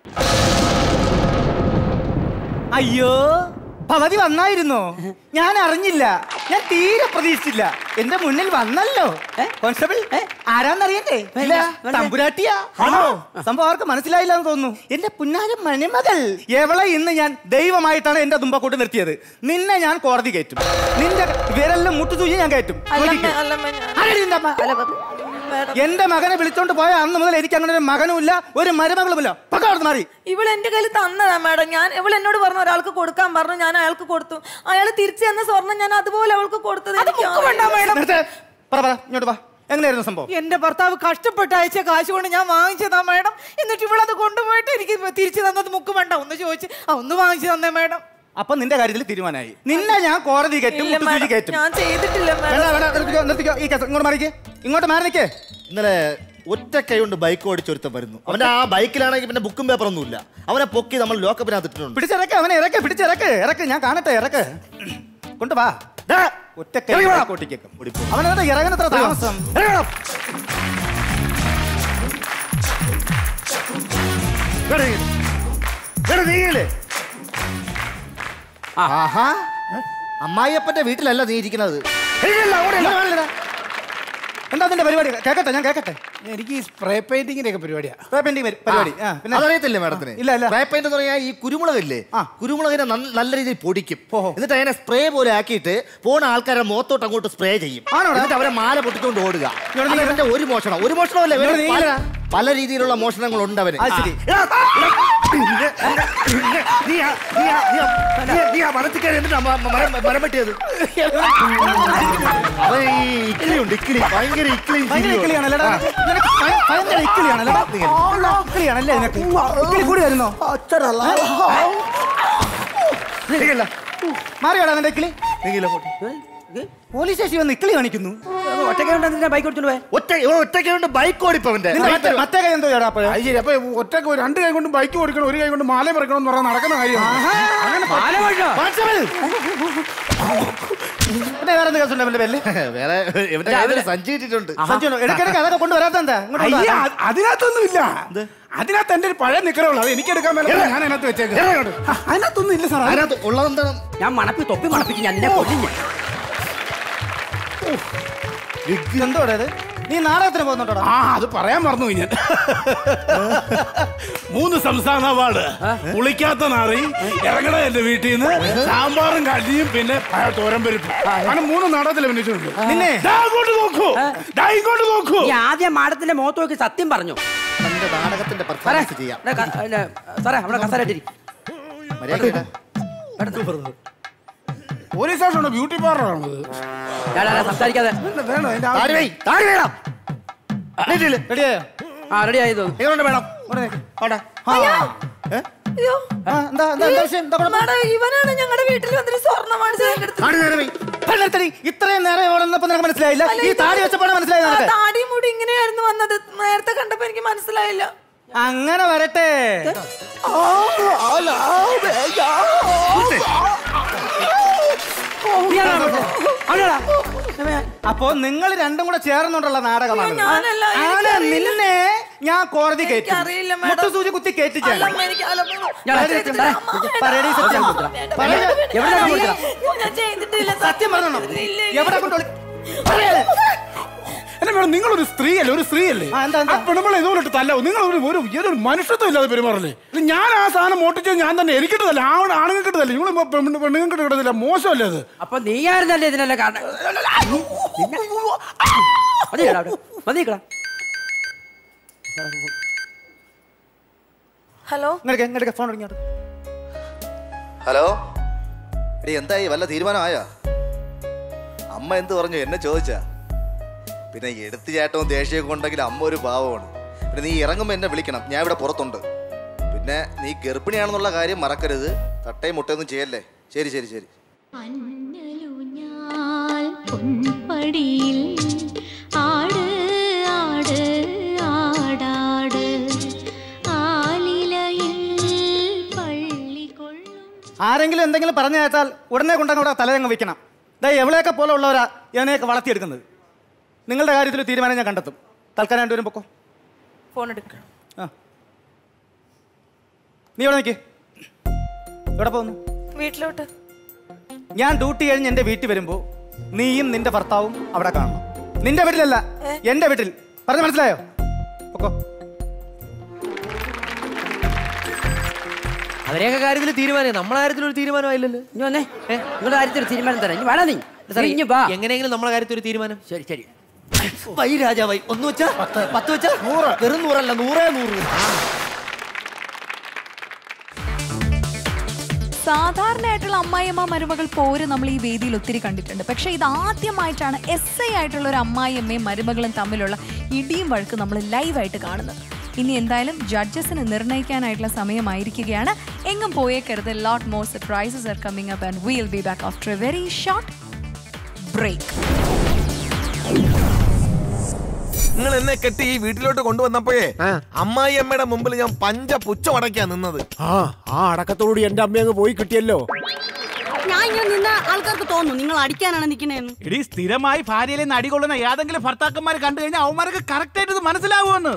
അയ്യോ ഭവതി വന്നായിരുന്നോ ഞാൻ അറിഞ്ഞില്ല ഞാൻ തീരെ പ്രതീക്ഷിച്ചില്ല എന്റെ മുന്നിൽ വന്നല്ലോ കോൺസ്റ്റബിൾ ആരാന്നറിയണ്ടേ ഇല്ല തമ്പുരാട്ടിയാ ആണോ സംഭവം അവർക്ക് മനസ്സിലായില്ല എന്ന് തോന്നുന്നു എന്റെ പുന്നാരം മണിമകൾ എവളെ ഇന്ന് ഞാൻ ദൈവമായിട്ടാണ് എന്റെ തുമ്പക്കൂട്ട് നിർത്തിയത് നിന്നെ ഞാൻ കോടതി കയറ്റും നിന്റെ വിരലിലും മുട്ടുതൂഞ്ഞി ഞാൻ കയറ്റും നോക്കിക്കോ. ആരെടി നിന്റെ അമ്മ? എന്റെ മകനെ വിളിച്ചോണ്ട് പോയ അന്ന് മുതൽ എനിക്ക് അങ്ങനെ ഒരു മകനുമില്ല ഒരു മരുമകളുമില്ല പക്ക അവിടുന്ന് മാറി ഇവൾ എന്റെ കയ്യിൽ തന്നതാ മാഡം ഞാൻ ഇവൾ എന്നോട് പറഞ്ഞു ഒരാൾക്ക് കൊടുക്കാൻ പറഞ്ഞു ഞാൻ അയാൾക്ക് കൊടുത്തു അയാൾ തിരിച്ചു തന്ന സ്വർണം ഞാൻ അതുപോലെ അവൾക്ക് കൊടുത്തത് നിർത്ത്. പറ പറ ഇങ്ങോട്ട് വാ എങ്ങനെയായിരുന്നു സംഭവം എന്റെ ഭർത്താവ് കഷ്ടപ്പെട്ട് അയച്ച കാശ് കൊണ്ട് ഞാൻ വാങ്ങിച്ചതാ മാഡം എന്നിട്ട് ഇവളത് കൊണ്ടുപോയിട്ട് എനിക്ക് തിരിച്ചു തന്നത് മുക്ക് വേണ്ട ഒന്ന് ചോദിച്ച് ആ ഒന്ന് വാങ്ങിച്ചു തന്നേ മാഡം അപ്പൊ നിന്റെ കാര്യത്തിൽ തീരുമാനമായി നിന്നെ ഞാൻ കോടതി കയറ്റും ഇല്ല, മുട്ടുസൂചി മാഡം. കയറ്റും ഞാൻ ചെയ്തിട്ടില്ല വേണ്ട, വേണ്ട, നിർത്തിക്കോ, നിർത്തിക്കോ. ഈ കേസ് ഇങ്ങോട്ട് മാറിക്കേ ഇങ്ങോട്ട് മാറി നിൽക്കേ ഇന്നലെ ഒറ്റ കൈ കൊണ്ട് ബൈക്ക് ഓടിച്ചൊരുത്തൻ വരുന്നു അവന്റെ ആ ബൈക്കിലാണെങ്കിൽ പിന്നെ ബുക്കും പേപ്പറൊന്നും ഇല്ല അവനെ പൊക്കി നമ്മൾ ലോക്കപ്പിനകത്ത് ഇട്ടിട്ടുണ്ട് പിടിച്ചിറക്ക് അവനെ ഇറക്ക് പിടിച്ചിറക്ക് ഇറക്ക് ഞാൻ കാണട്ടെ ഇറക്ക് കൊണ്ടുവാ ദാ, ഒറ്റ കൈ കോട്ടിക്കേക്കും അവനെന്താ ഇറങ്ങണത്ര താമസം ആഹാ അമ്മായിയപ്പന്റെ വീട്ടിലല്ല നീ ഇരിക്കുന്നത് എന്താ നിന്റെ പരിപാടി കേക്കട്ടെ ഞാൻ കേക്കട്ടെ എനിക്ക് ഈ സ്പ്രേ പെയിന്റിങ്ങിന്റെ ഒക്കെ പരിപാടിയാ സ്പ്രേ പെയിന്റിംഗ് പരിപാടി ആ, പിന്നെ അതറിയത്തില്ലേ മാഡത്തിന് ഇല്ല ഇല്ല സ്പ്രേ പെയിന്റ് എന്ന് പറഞ്ഞാൽ ഈ കുരുമുളകില്ലേ കുരുമുളകിനെ നന്ന- നല്ല രീതിയിൽ പൊടിക്കും എന്നിട്ട് അതിനെ സ്പ്രേ പോലെ ആക്കിയിട്ട് പോണ ആൾക്കാരെ മുഖത്തോട്ട് അങ്ങോട്ട് സ്പ്രേ ചെയ്യും എന്നിട്ട് അവരെ മാല പൊട്ടിച്ചുകൊണ്ട് ഓടുക അത് ഇവന്റെ ഒരു മോഷണം ഒരു മോഷണമല്ല ഇവന് ഇങ്ങോട്ട് പല- പല രീതിയിലുള്ള മോഷണങ്ങൾ ഉണ്ട് അവന് അത് ശരി. ആ. പിന്നെ- പിന്നെ നീ ആ- നീ ആ- നീ ആ- നീ ആ- നീ ആ മരത്തിൽ കയറി എന്നിട്ടാ മ- മ- മരം മരം വെട്ടിയത് അവൻ ഈ ഇക്കിളി ഉണ്ട് ഇക്കിളി ഭയങ്കര ഇക്കിളി ഭയങ്കര ഇക്കിളിയാണല്ലേടാ? നിനക്ക് ഭയ- ഭയങ്കര ഇക്കിളിയാണല്ലേ ഇക്കിളിയാണല്ലേ നിനക്ക് ഇക്കിളി കൂടി വരുന്നോ മാറിയോടാ നിന്റെ ഇക്കിളി പോലീസ് സ്റ്റേഷൻ വന്ന് ഇക്കിളി കാണിക്കുന്നു ഒറ്റയ്ക്ക് ബൈക്ക് ഓടിച്ചോണ്ട് പോയെ ഒറ്റ ഒറ്റയ്ക്ക് കൊണ്ട് ബൈക്ക് ഓടിപ്പവന്റെ നിന്റെ മറ്റേ- മറ്റേ കൈ എന്തോ ചേടാ അപ്പോഴേ അത് ശരി അപ്പൊ ഒറ്റക്ക് ഒരു രണ്ട് കൈ കൊണ്ട് ബൈക്ക് ഓടിക്കണം ഒരു കൈ കൊണ്ട് മാല പറിക്കണം എന്ന് പറഞ്ഞാൽ നടക്കുന്ന കാര്യം അങ്ങനെ മാല പിന്നെ വേറെ എന്ത് കേസുണ്ട് അവന്റെ പേരില് വേറെ ഇവന്റെ കയ്യിൽ സഞ്ചി ഇട്ടിട്ടുണ്ട് സഞ്ജു ഇടയ്ക്കിടയ്ക്ക് അതൊക്കെ കൊണ്ടുവരാത്ത എന്താ ഇങ്ങോട്ട് അയ്യേ, കൊണ്ടുവാ. അത് അതിനകത്തൊന്നും ഇല്ല അതിനകത്ത് എന്റെ ഒരു പഴയ നിക്കറുള്ളൂ അത് എനിക്ക് എടുക്കാൻ മേലെ ഞാൻ അതിനകത്ത് വെച്ചേക്കാം ആ, അതിനകത്തൊന്നും ഇല്ല സാർ അതിനകത്ത് ഉള്ളതെന്താണ് ഞാൻ മണപ്പി തൊപ്പി മണപ്പിച്ച് ഞാൻ നിന്നെ കൊല്ലും ഞാൻ എന്തോടെ അത് നീ നാടകത്തിന് പോകുന്നുണ്ടോ ആ അത് പറയാൻ മറന്നു പോയി ഞാൻ മൂന്ന് സംസ്ഥാന അവാർഡ് പുളിക്കാത്ത നാറി ഇറങ്ങണ എന്റെ വീട്ടിൽ നിന്ന് സാമ്പാറും കല്ലിയും പിന്നെ പഴ തോരൻ പരിപ്പ് അങ്ങനെ മൂന്ന് നാടകത്തിൽ അഭിനയിച്ചിട്ടുണ്ട് നിന്നെ? ദാ അങ്ങോട്ട് നോക്കൂ ദാ ഇങ്ങോട്ട് നോക്കൂ നീ ആദ്യം മാഡത്തിന്റെ മുഖത്ത് നോക്കി സത്യം പറഞ്ഞു തന്റെ നാടകത്തിന്റെ പെർഫോമൻസ് ചെയ്യാം ഇവിടെ ക- പിന്നെ, സാറേ അവിടെ കസരട്ടിരി മര്യാദ പോലീസ് സ്റ്റേഷനാണ് ബ്യൂട്ടി പാർലറാണ് സംസാരിക്കാതെ താടി വൈ, താടി വേണം റെഡിയായോ ആ റെഡി ആയത് എങ്ങനെയുണ്ട് മേഡം അവിടെ അയ്യോ എന്താ എന്താ എന്താ വിഷയം എന്താ കുഴപ്പം? മാഡം ഇവനാണ് ഞങ്ങളുടെ വീട്ടിൽ വന്നിട്ട് സ്വർണ്ണം വാങ്ങിച്ചത് എന്റെ അടുത്ത് താടി നേരെ വൈ. പെണ്ണെടുത്തടി, ഇത്രയും നേരം ഇവിടെ നിന്നപ്പോ നിനക്ക് മനസ്സിലായില്ല ഈ താടി വെച്ചപ്പോഴാണ് മനസ്സിലായത് ആ നിനക്ക് താടി മുടി ഇങ്ങനെയായിരുന്നു വന്നത് നേരത്തെ കണ്ടപ്പോ എനിക്ക് മനസ്സിലായില്ല അങ്ങനെ വരട്ടെ അപ്പോ നിങ്ങൾ രണ്ടും കൂടെ ചേർന്നുകൊണ്ടുള്ള നാടകമാണ് ഞാനല്ല, ആണ് എനിക്കറിയില്ല. നിന്നെ ഞാൻ കോടതി കയറ്റി എനിക്കറിയില്ല, മാഡം. മുട്ടുസൂചി കുത്തി കയറ്റിച്ചാണ് അല്ല, എനിക്ക് അല്ല, ഞാൻ പറയടി, ചെയ്തിട്ടില്ല. പറയടി സത്യം. പറയടി. എവിടെ കൊണ്ടുവരാ ഞാൻ ചെയ്തിട്ടില്ല സത്യം പറഞ്ഞോ ഇല്ല, എവിടെ കൊണ്ടുപോയി അല്ല മേഡം നിങ്ങളൊരു സ്ത്രീയല്ലേ ഒരു സ്ത്രീയല്ലേ ആ, എന്താ, എന്താ? ആ പെണ്ണുമ്പോൾ ഇതുപോലെ ഇട്ട് തല്ലോ നിങ്ങൾ ഒരു ഒരു ഒരു മനുഷ്യത്വം ഇല്ലാതെ പെരുമാറല്ലേ ഇത് ഞാൻ ആ സാധനം മോട്ടിച്ചത് ഞാൻ തന്നെ എനിക്കിട്ടതല്ല ആ ആണുങ്ങൾക്ക് ഇട്ടതല്ല നിങ്ങൾ പെണ്ണുങ്ങൾക്ക് ഇട്ടതില്ല മോശമല്ലേ അത് അപ്പൊ നീയായിരുന്നല്ലേ ഇതിനല്ലേ കാരണം മതിയടാ അവിടെ മതിയടാ ഹലോ ഇങ്ങോട്ട് ഇങ്ങോട്ട് ഫോൺ ഇങ്ങോട്ട് ഹലോ എടി എന്തായി വല്ല തീരുമാനമായോ അമ്മ എന്ത് പറഞ്ഞു എന്നെ ചോദിച്ചാ പിന്നെ എടുത്തു ചാട്ടവും ദേഷ്യമൊക്കെ ഉണ്ടെങ്കിൽ അമ്മ ഒരു പാവമാണ് പിന്നെ നീ ഇറങ്ങുമ്പോൾ എന്നെ വിളിക്കണം ഞാൻ ഇവിടെ പുറത്തുണ്ട് പിന്നെ നീ ഗർഭിണിയാണെന്നുള്ള കാര്യം മറക്കരുത് തട്ടയും മുട്ടയൊന്നും ചെയ്യല്ലേ ശരി ശരി ശരി പൊൻപടിയിൽ ആട് ആട് ആടാട് ആലിലയിൽ പള്ളി ആരെങ്കിലും എന്തെങ്കിലും പറഞ്ഞു കേട്ടാൽ ഉടനെ കൊണ്ടങ്ങ് ഇവിടെ തലയങ്ങ് വെക്കണം ദാ എവിടെയൊക്കെ പോലെ ഉള്ളവരാ ഇതിനെയൊക്കെ വളർത്തിയെടുക്കുന്നത് നിങ്ങളുടെ കാര്യത്തിൽ ഒരു തീരുമാനം ഞാൻ കണ്ടെത്തും തൽക്കാലം രണ്ടുപേരും പൊക്കോ ഫോൺ എടുക്കണം ആ നീ ഇവിടെ നിൽക്ക് എവിടെ പോകുന്നു വീട്ടിലോട്ട് ഞാൻ ഡ്യൂട്ടി കഴിഞ്ഞ് എൻ്റെ വീട്ടിൽ വരുമ്പോൾ നീയും നിന്റെ ഭർത്താവും അവിടെ കാണണം നിന്റെ വീട്ടിലല്ല എൻ്റെ വീട്ടിൽ പറഞ്ഞു മനസ്സിലായോ പൊക്കോ അവരെയൊക്കെ കാര്യത്തിൽ തീരുമാനം നമ്മളെ കാര്യത്തിൽ ഒരു തീരുമാനമായില്ലല്ലോ ഇനി വന്നേ നിങ്ങളുടെ കാര്യത്തിൽ ഒരു തീരുമാനം തരാം ഇനി വേണം നീ നീ ഇഞ്ഞ് വാ എങ്ങനെയെങ്കിലും നമ്മളെ കാര്യത്തിൽ ഒരു തീരുമാനം ശരി ശരി വൈ രാജാവൈ ഒന്ന് വെച്ചാ പത്ത് വെച്ചാ നൂറ് വെറും നൂറല്ല നൂറേ നൂറ് സാധാരണയായിട്ടുള്ള അമ്മായിയമ്മ മരുമകൾ പോര് നമ്മൾ ഈ വേദിയിൽ ഒത്തിരി കണ്ടിട്ടുണ്ട് പക്ഷെ ഇത് ആദ്യമായിട്ടാണ് എസ് ഐ ആയിട്ടുള്ള ഒരു അമ്മായിയമ്മയും മരുമകളും തമ്മിലുള്ള ഇടിയും വഴക്ക് നമ്മൾ ലൈവായിട്ട് കാണുന്നത് ഇനി എന്തായാലും ജഡ്ജസിന് നിർണ്ണയിക്കാനായിട്ടുള്ള സമയമായിരിക്കുകയാണ് എങ്ങും പോയേക്കരുത് lot more surprises are coming up and will be back after a very short break നിങ്ങൾ എന്നെ കെട്ടി ഈ വീട്ടിലോട്ട് കൊണ്ടുവന്നപ്പോഴേ അമ്മായി അമ്മയുടെ മുമ്പിൽ ഞാൻ പഞ്ച പുച്ഛമടക്കിയാ നിന്നത് ആ ആ അടക്കത്തോടുകൂടി എന്റെ അമ്മ അങ്ങ് പോയി കിട്ടിയല്ലോ ഞാൻ ഇങ്ങനെ നിന്ന ആൾക്കാർക്ക് തോന്നുന്നു നിങ്ങൾ അടിക്കാനാണ് നിൽക്കണേന്ന് എടി സ്ഥിരമായി ഭാര്യയിൽ നിന്ന് അടികൊള്ളുന്ന ഏതെങ്കിലും ഭർത്താക്കന്മാർ കണ്ടു കഴിഞ്ഞാൽ അവന്മാർക്ക് കറക്റ്റ് ആയിട്ട് ഇത് മനസ്സിലാവുമെന്ന്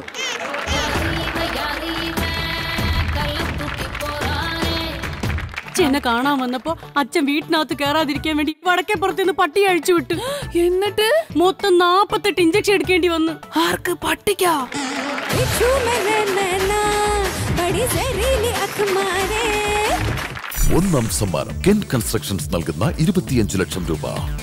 അച്ഛൻ എന്നെ കാണാൻ വന്നപ്പോ അച്ഛൻ വീട്ടിനകത്ത് കയറാതിരിക്കാൻ വേണ്ടി വടക്കേ പുറത്തുനിന്ന് പട്ടി അഴിച്ചു വിട്ടു എന്നിട്ട് മൊത്തം നാപ്പത്തെട്ട് ഇഞ്ചക്ഷൻ എടുക്കേണ്ടി വന്നു ആർക്ക് പട്ടിക്കാ ഒന്നാം സമ്മാനം കെൻ കൺസ്ട്രക്ഷൻസ് നൽകുന്ന ഇരുപത്തിയഞ്ച് ലക്ഷം രൂപ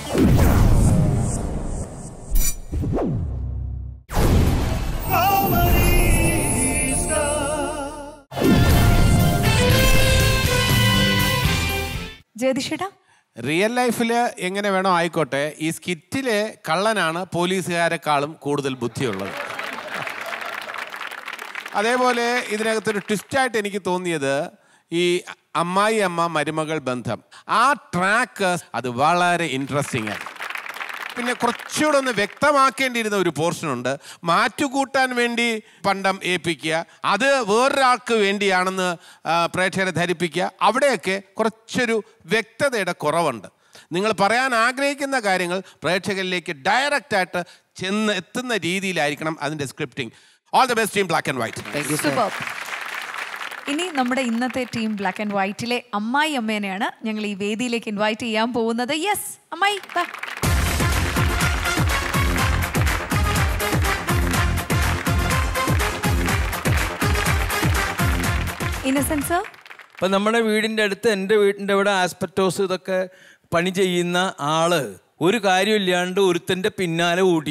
ജ്യോതിഷേട്ടാ റിയൽ ലൈഫിൽ എങ്ങനെ വേണോ ആയിക്കോട്ടെ ഈ സ്കിറ്റിലെ കള്ളനാണ് പോലീസുകാരെക്കാളും കൂടുതൽ ബുദ്ധിയുള്ളത് അതേപോലെ ഇതിനകത്തൊരു ട്വിസ്റ്റായിട്ട് എനിക്ക് തോന്നിയത് ഈ അമ്മായി അമ്മ മരുമകൾ ബന്ധം ആ ട്രാക്ക് അത് വളരെ ഇൻട്രസ്റ്റിംഗ് ആണ് പിന്നെ കുറച്ചുകൂടെ ഒന്ന് വ്യക്തമാക്കേണ്ടിയിരുന്ന ഒരു പോർഷൻ ഉണ്ട് മാറ്റുകൂട്ടാൻ വേണ്ടി പണ്ടം ഏൽപ്പിക്കുക അത് വേറൊരാൾക്ക് വേണ്ടിയാണെന്ന് ആ, പ്രേക്ഷകരെ ധരിപ്പിക്കുക അവിടെയൊക്കെ കുറച്ചൊരു വ്യക്തതയുടെ കുറവുണ്ട് നിങ്ങൾ പറയാൻ ആഗ്രഹിക്കുന്ന കാര്യങ്ങൾ പ്രേക്ഷകരിലേക്ക് ഡയറക്റ്റ് ആയിട്ട് ചെന്ന് എത്തുന്ന രീതിയിലായിരിക്കണം അതിൻ്റെ scripting all the best team black and white Superb. ഇനി നമ്മുടെ ഇന്നത്തെ ടീം ബ്ലാക്ക് ആൻഡ് വൈറ്റിലെ അമ്മായി അമ്മേനെയാണ് ഞങ്ങൾ ഈ വേദിയിലേക്ക് ഇൻവൈറ്റ് ചെയ്യാൻ പോകുന്നത് യെസ് അമ്മായി വാ. ഇന്നസെൻസ് ഇപ്പൊ നമ്മുടെ വീടിന്റെ അടുത്ത് എൻ്റെ വീടിന്റെ അവിടെ ആസ്പെറ്റോസ് ഇതൊക്കെ പണി ചെയ്യുന്ന ആള് ഒരു കാര്യമില്ലാണ്ട് ഒരുത്തന്റെ പിന്നാലെ ഓടി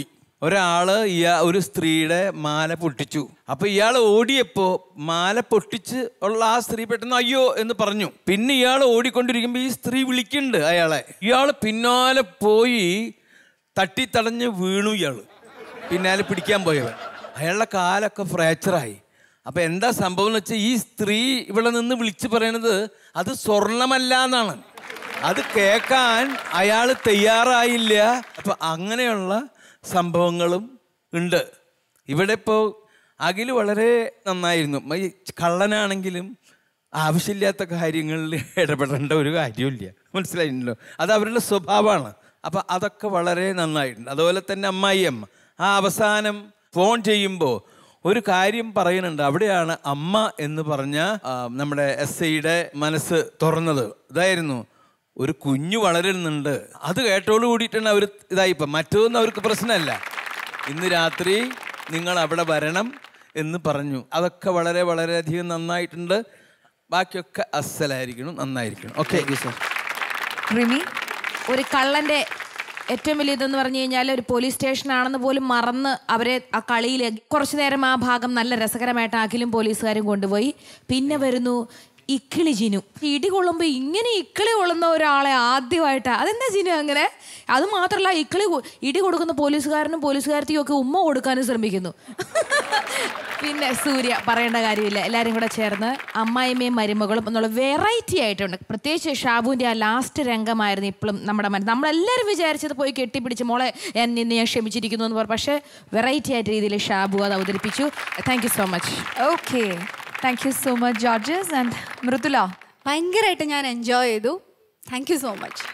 ഒരാള് ഇയാ ഒരു സ്ത്രീയുടെ മാല പൊട്ടിച്ചു അപ്പൊ ഇയാൾ ഓടിയപ്പോ മാല പൊട്ടിച്ച് ഉള്ള ആ സ്ത്രീ പെട്ടെന്ന് അയ്യോ എന്ന് പറഞ്ഞു പിന്നെ ഇയാൾ ഓടിക്കൊണ്ടിരിക്കുമ്പോ ഈ സ്ത്രീ വിളിക്കുന്നുണ്ട് അയാളെ ഇയാൾ പിന്നാലെ പോയി തട്ടിത്തടഞ്ഞ് വീണു ഇയാള് പിന്നാലെ പിടിക്കാൻ പോയവൻ അയാളുടെ കാലൊക്കെ ഫ്രാക്ചറായി അപ്പൊ എന്താ സംഭവം എന്ന് വെച്ചാൽ ഈ സ്ത്രീ ഇവിടെ നിന്ന് വിളിച്ചു പറയണത് അത് സ്വർണമല്ല എന്നാണ് അത് കേൾക്കാൻ അയാൾ തയ്യാറായില്ല അപ്പൊ അങ്ങനെയുള്ള സംഭവങ്ങളും ഉണ്ട് ഇവിടെ ഇപ്പോൾ അഖില് വളരെ നന്നായിരുന്നു ഈ കള്ളനാണെങ്കിലും ആവശ്യമില്ലാത്ത കാര്യങ്ങളിൽ ഇടപെടേണ്ട ഒരു കാര്യമില്ല മനസ്സിലായിട്ടുണ്ടല്ലോ അത് അവരുടെ സ്വഭാവമാണ് അപ്പൊ അതൊക്കെ വളരെ നന്നായിട്ടുണ്ട് അതുപോലെ തന്നെ അമ്മായിയമ്മ ആ അവസാനം ഫോൺ ചെയ്യുമ്പോൾ ഒരു കാര്യം പറയുന്നുണ്ട് അവിടെയാണ് അമ്മ എന്ന് പറഞ്ഞ ആ, നമ്മുടെ എസ് ഐയുടെ മനസ്സ് തുറന്നത് ഇതായിരുന്നു ഒരു കുഞ്ഞു വളരുന്നുണ്ട് അത് കേട്ടോട് കൂടിയിട്ടാണ് അവർ ഇതായിപ്പോൾ മറ്റൊന്നും അവർക്ക് പ്രശ്നമല്ല ഇന്ന് രാത്രി നിങ്ങൾ അവിടെ വരണം എന്ന് പറഞ്ഞു അതൊക്കെ വളരെ വളരെയധികം നന്നായിട്ടുണ്ട് ബാക്കിയൊക്കെ അസലായിരിക്കണം നന്നായിരിക്കണം ഓക്കെ റിമി ഒരു കള്ളന്റെ ഏറ്റവും വലിയ ഇതെന്ന് പറഞ്ഞു കഴിഞ്ഞാൽ ഒരു പോലീസ് സ്റ്റേഷൻ ആണെന്ന് പോലും മറന്ന് അവരെ ആ കളിയിൽ കുറച്ചു നേരം ആ ഭാഗം നല്ല രസകരമായിട്ട് അഖിലും പോലീസുകാരും കൊണ്ടുപോയി പിന്നെ വരുന്നു ഇക്കിളി ജിനു ഇടി കൊള്ളുമ്പോൾ ഇങ്ങനെ ഇക്കിളി കൊള്ളുന്ന ഒരാളെ ആദ്യമായിട്ടാണ് അതെന്താ ജിനു അങ്ങനെ അത് മാത്രമല്ല ഇക്കിളി കൊ- ഇടി കൊടുക്കുന്ന പോലീസുകാരനും പോലീസുകാരത്തിയും ഒക്കെ ഉമ്മ കൊടുക്കാനും ശ്രമിക്കുന്നു പിന്നെ സൂര്യ പറയേണ്ട കാര്യമില്ല എല്ലാവരും കൂടെ ചേർന്ന് അമ്മായിമ്മയും മരുമകളും എന്നുള്ള വെറൈറ്റി ആയിട്ടുണ്ട് പ്രത്യേകിച്ച് ഷാബുവിൻ്റെ ആ ലാസ്റ്റ് രംഗമായിരുന്നു ഇപ്പോഴും നമ്മുടെ മനസ്സ് നമ്മളെല്ലാവരും വിചാരിച്ചത് പോയി കെട്ടിപ്പിടിച്ച് മോളെ ഞാൻ നിന്നെ ഞാൻ ക്ഷമിച്ചിരിക്കുന്നു എന്ന് പറഞ്ഞു പക്ഷേ വെറൈറ്റി ആയിട്ട് രീതിയിൽ ഷാബു അത് അവതരിപ്പിച്ചു thank you so much okay thank you so much judges and Mridula ഭയങ്കരമായിട്ട് ഞാൻ എൻജോയ് ചെയ്തു thank you so much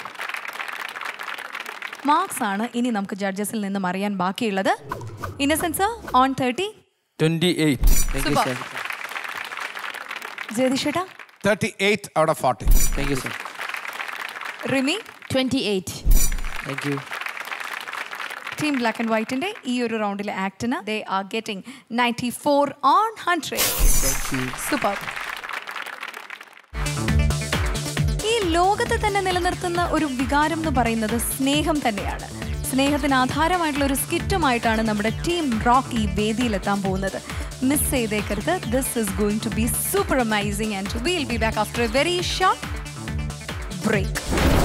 marks ആണ് ഇനി നമുക്ക് ജഡ്ജസിൽ നിന്നും അറിയാൻ ബാക്കിയുള്ളത് Innocent's on thirty twenty eight Super. ജയതിഷേട്ടാ thirty eight out of forty thank you sir Rimi twenty eight thank you team black and വൈറ്റിന്റെ ഈ ഒരു റൗണ്ടിലെ ആക്ടിന് they are getting ninety four on hundred super ഈ ലോകത്തെ തന്നെ നിലനിർത്തുന്ന ഒരു വികാരം എന്ന് പറയുന്നത് സ്നേഹം തന്നെയാണ് സ്നേഹത്തിന് ആധാരമായിട്ടുള്ള ഒരു സ്കിറ്റുമായിട്ടാണ് നമ്മുടെ ടീം റോക്ക് ഈ വേദിയിലെത്താൻ പോകുന്നത് മിസ് ചെയ്തേക്കരുത് this is going to be super amazing and will be back after a very short break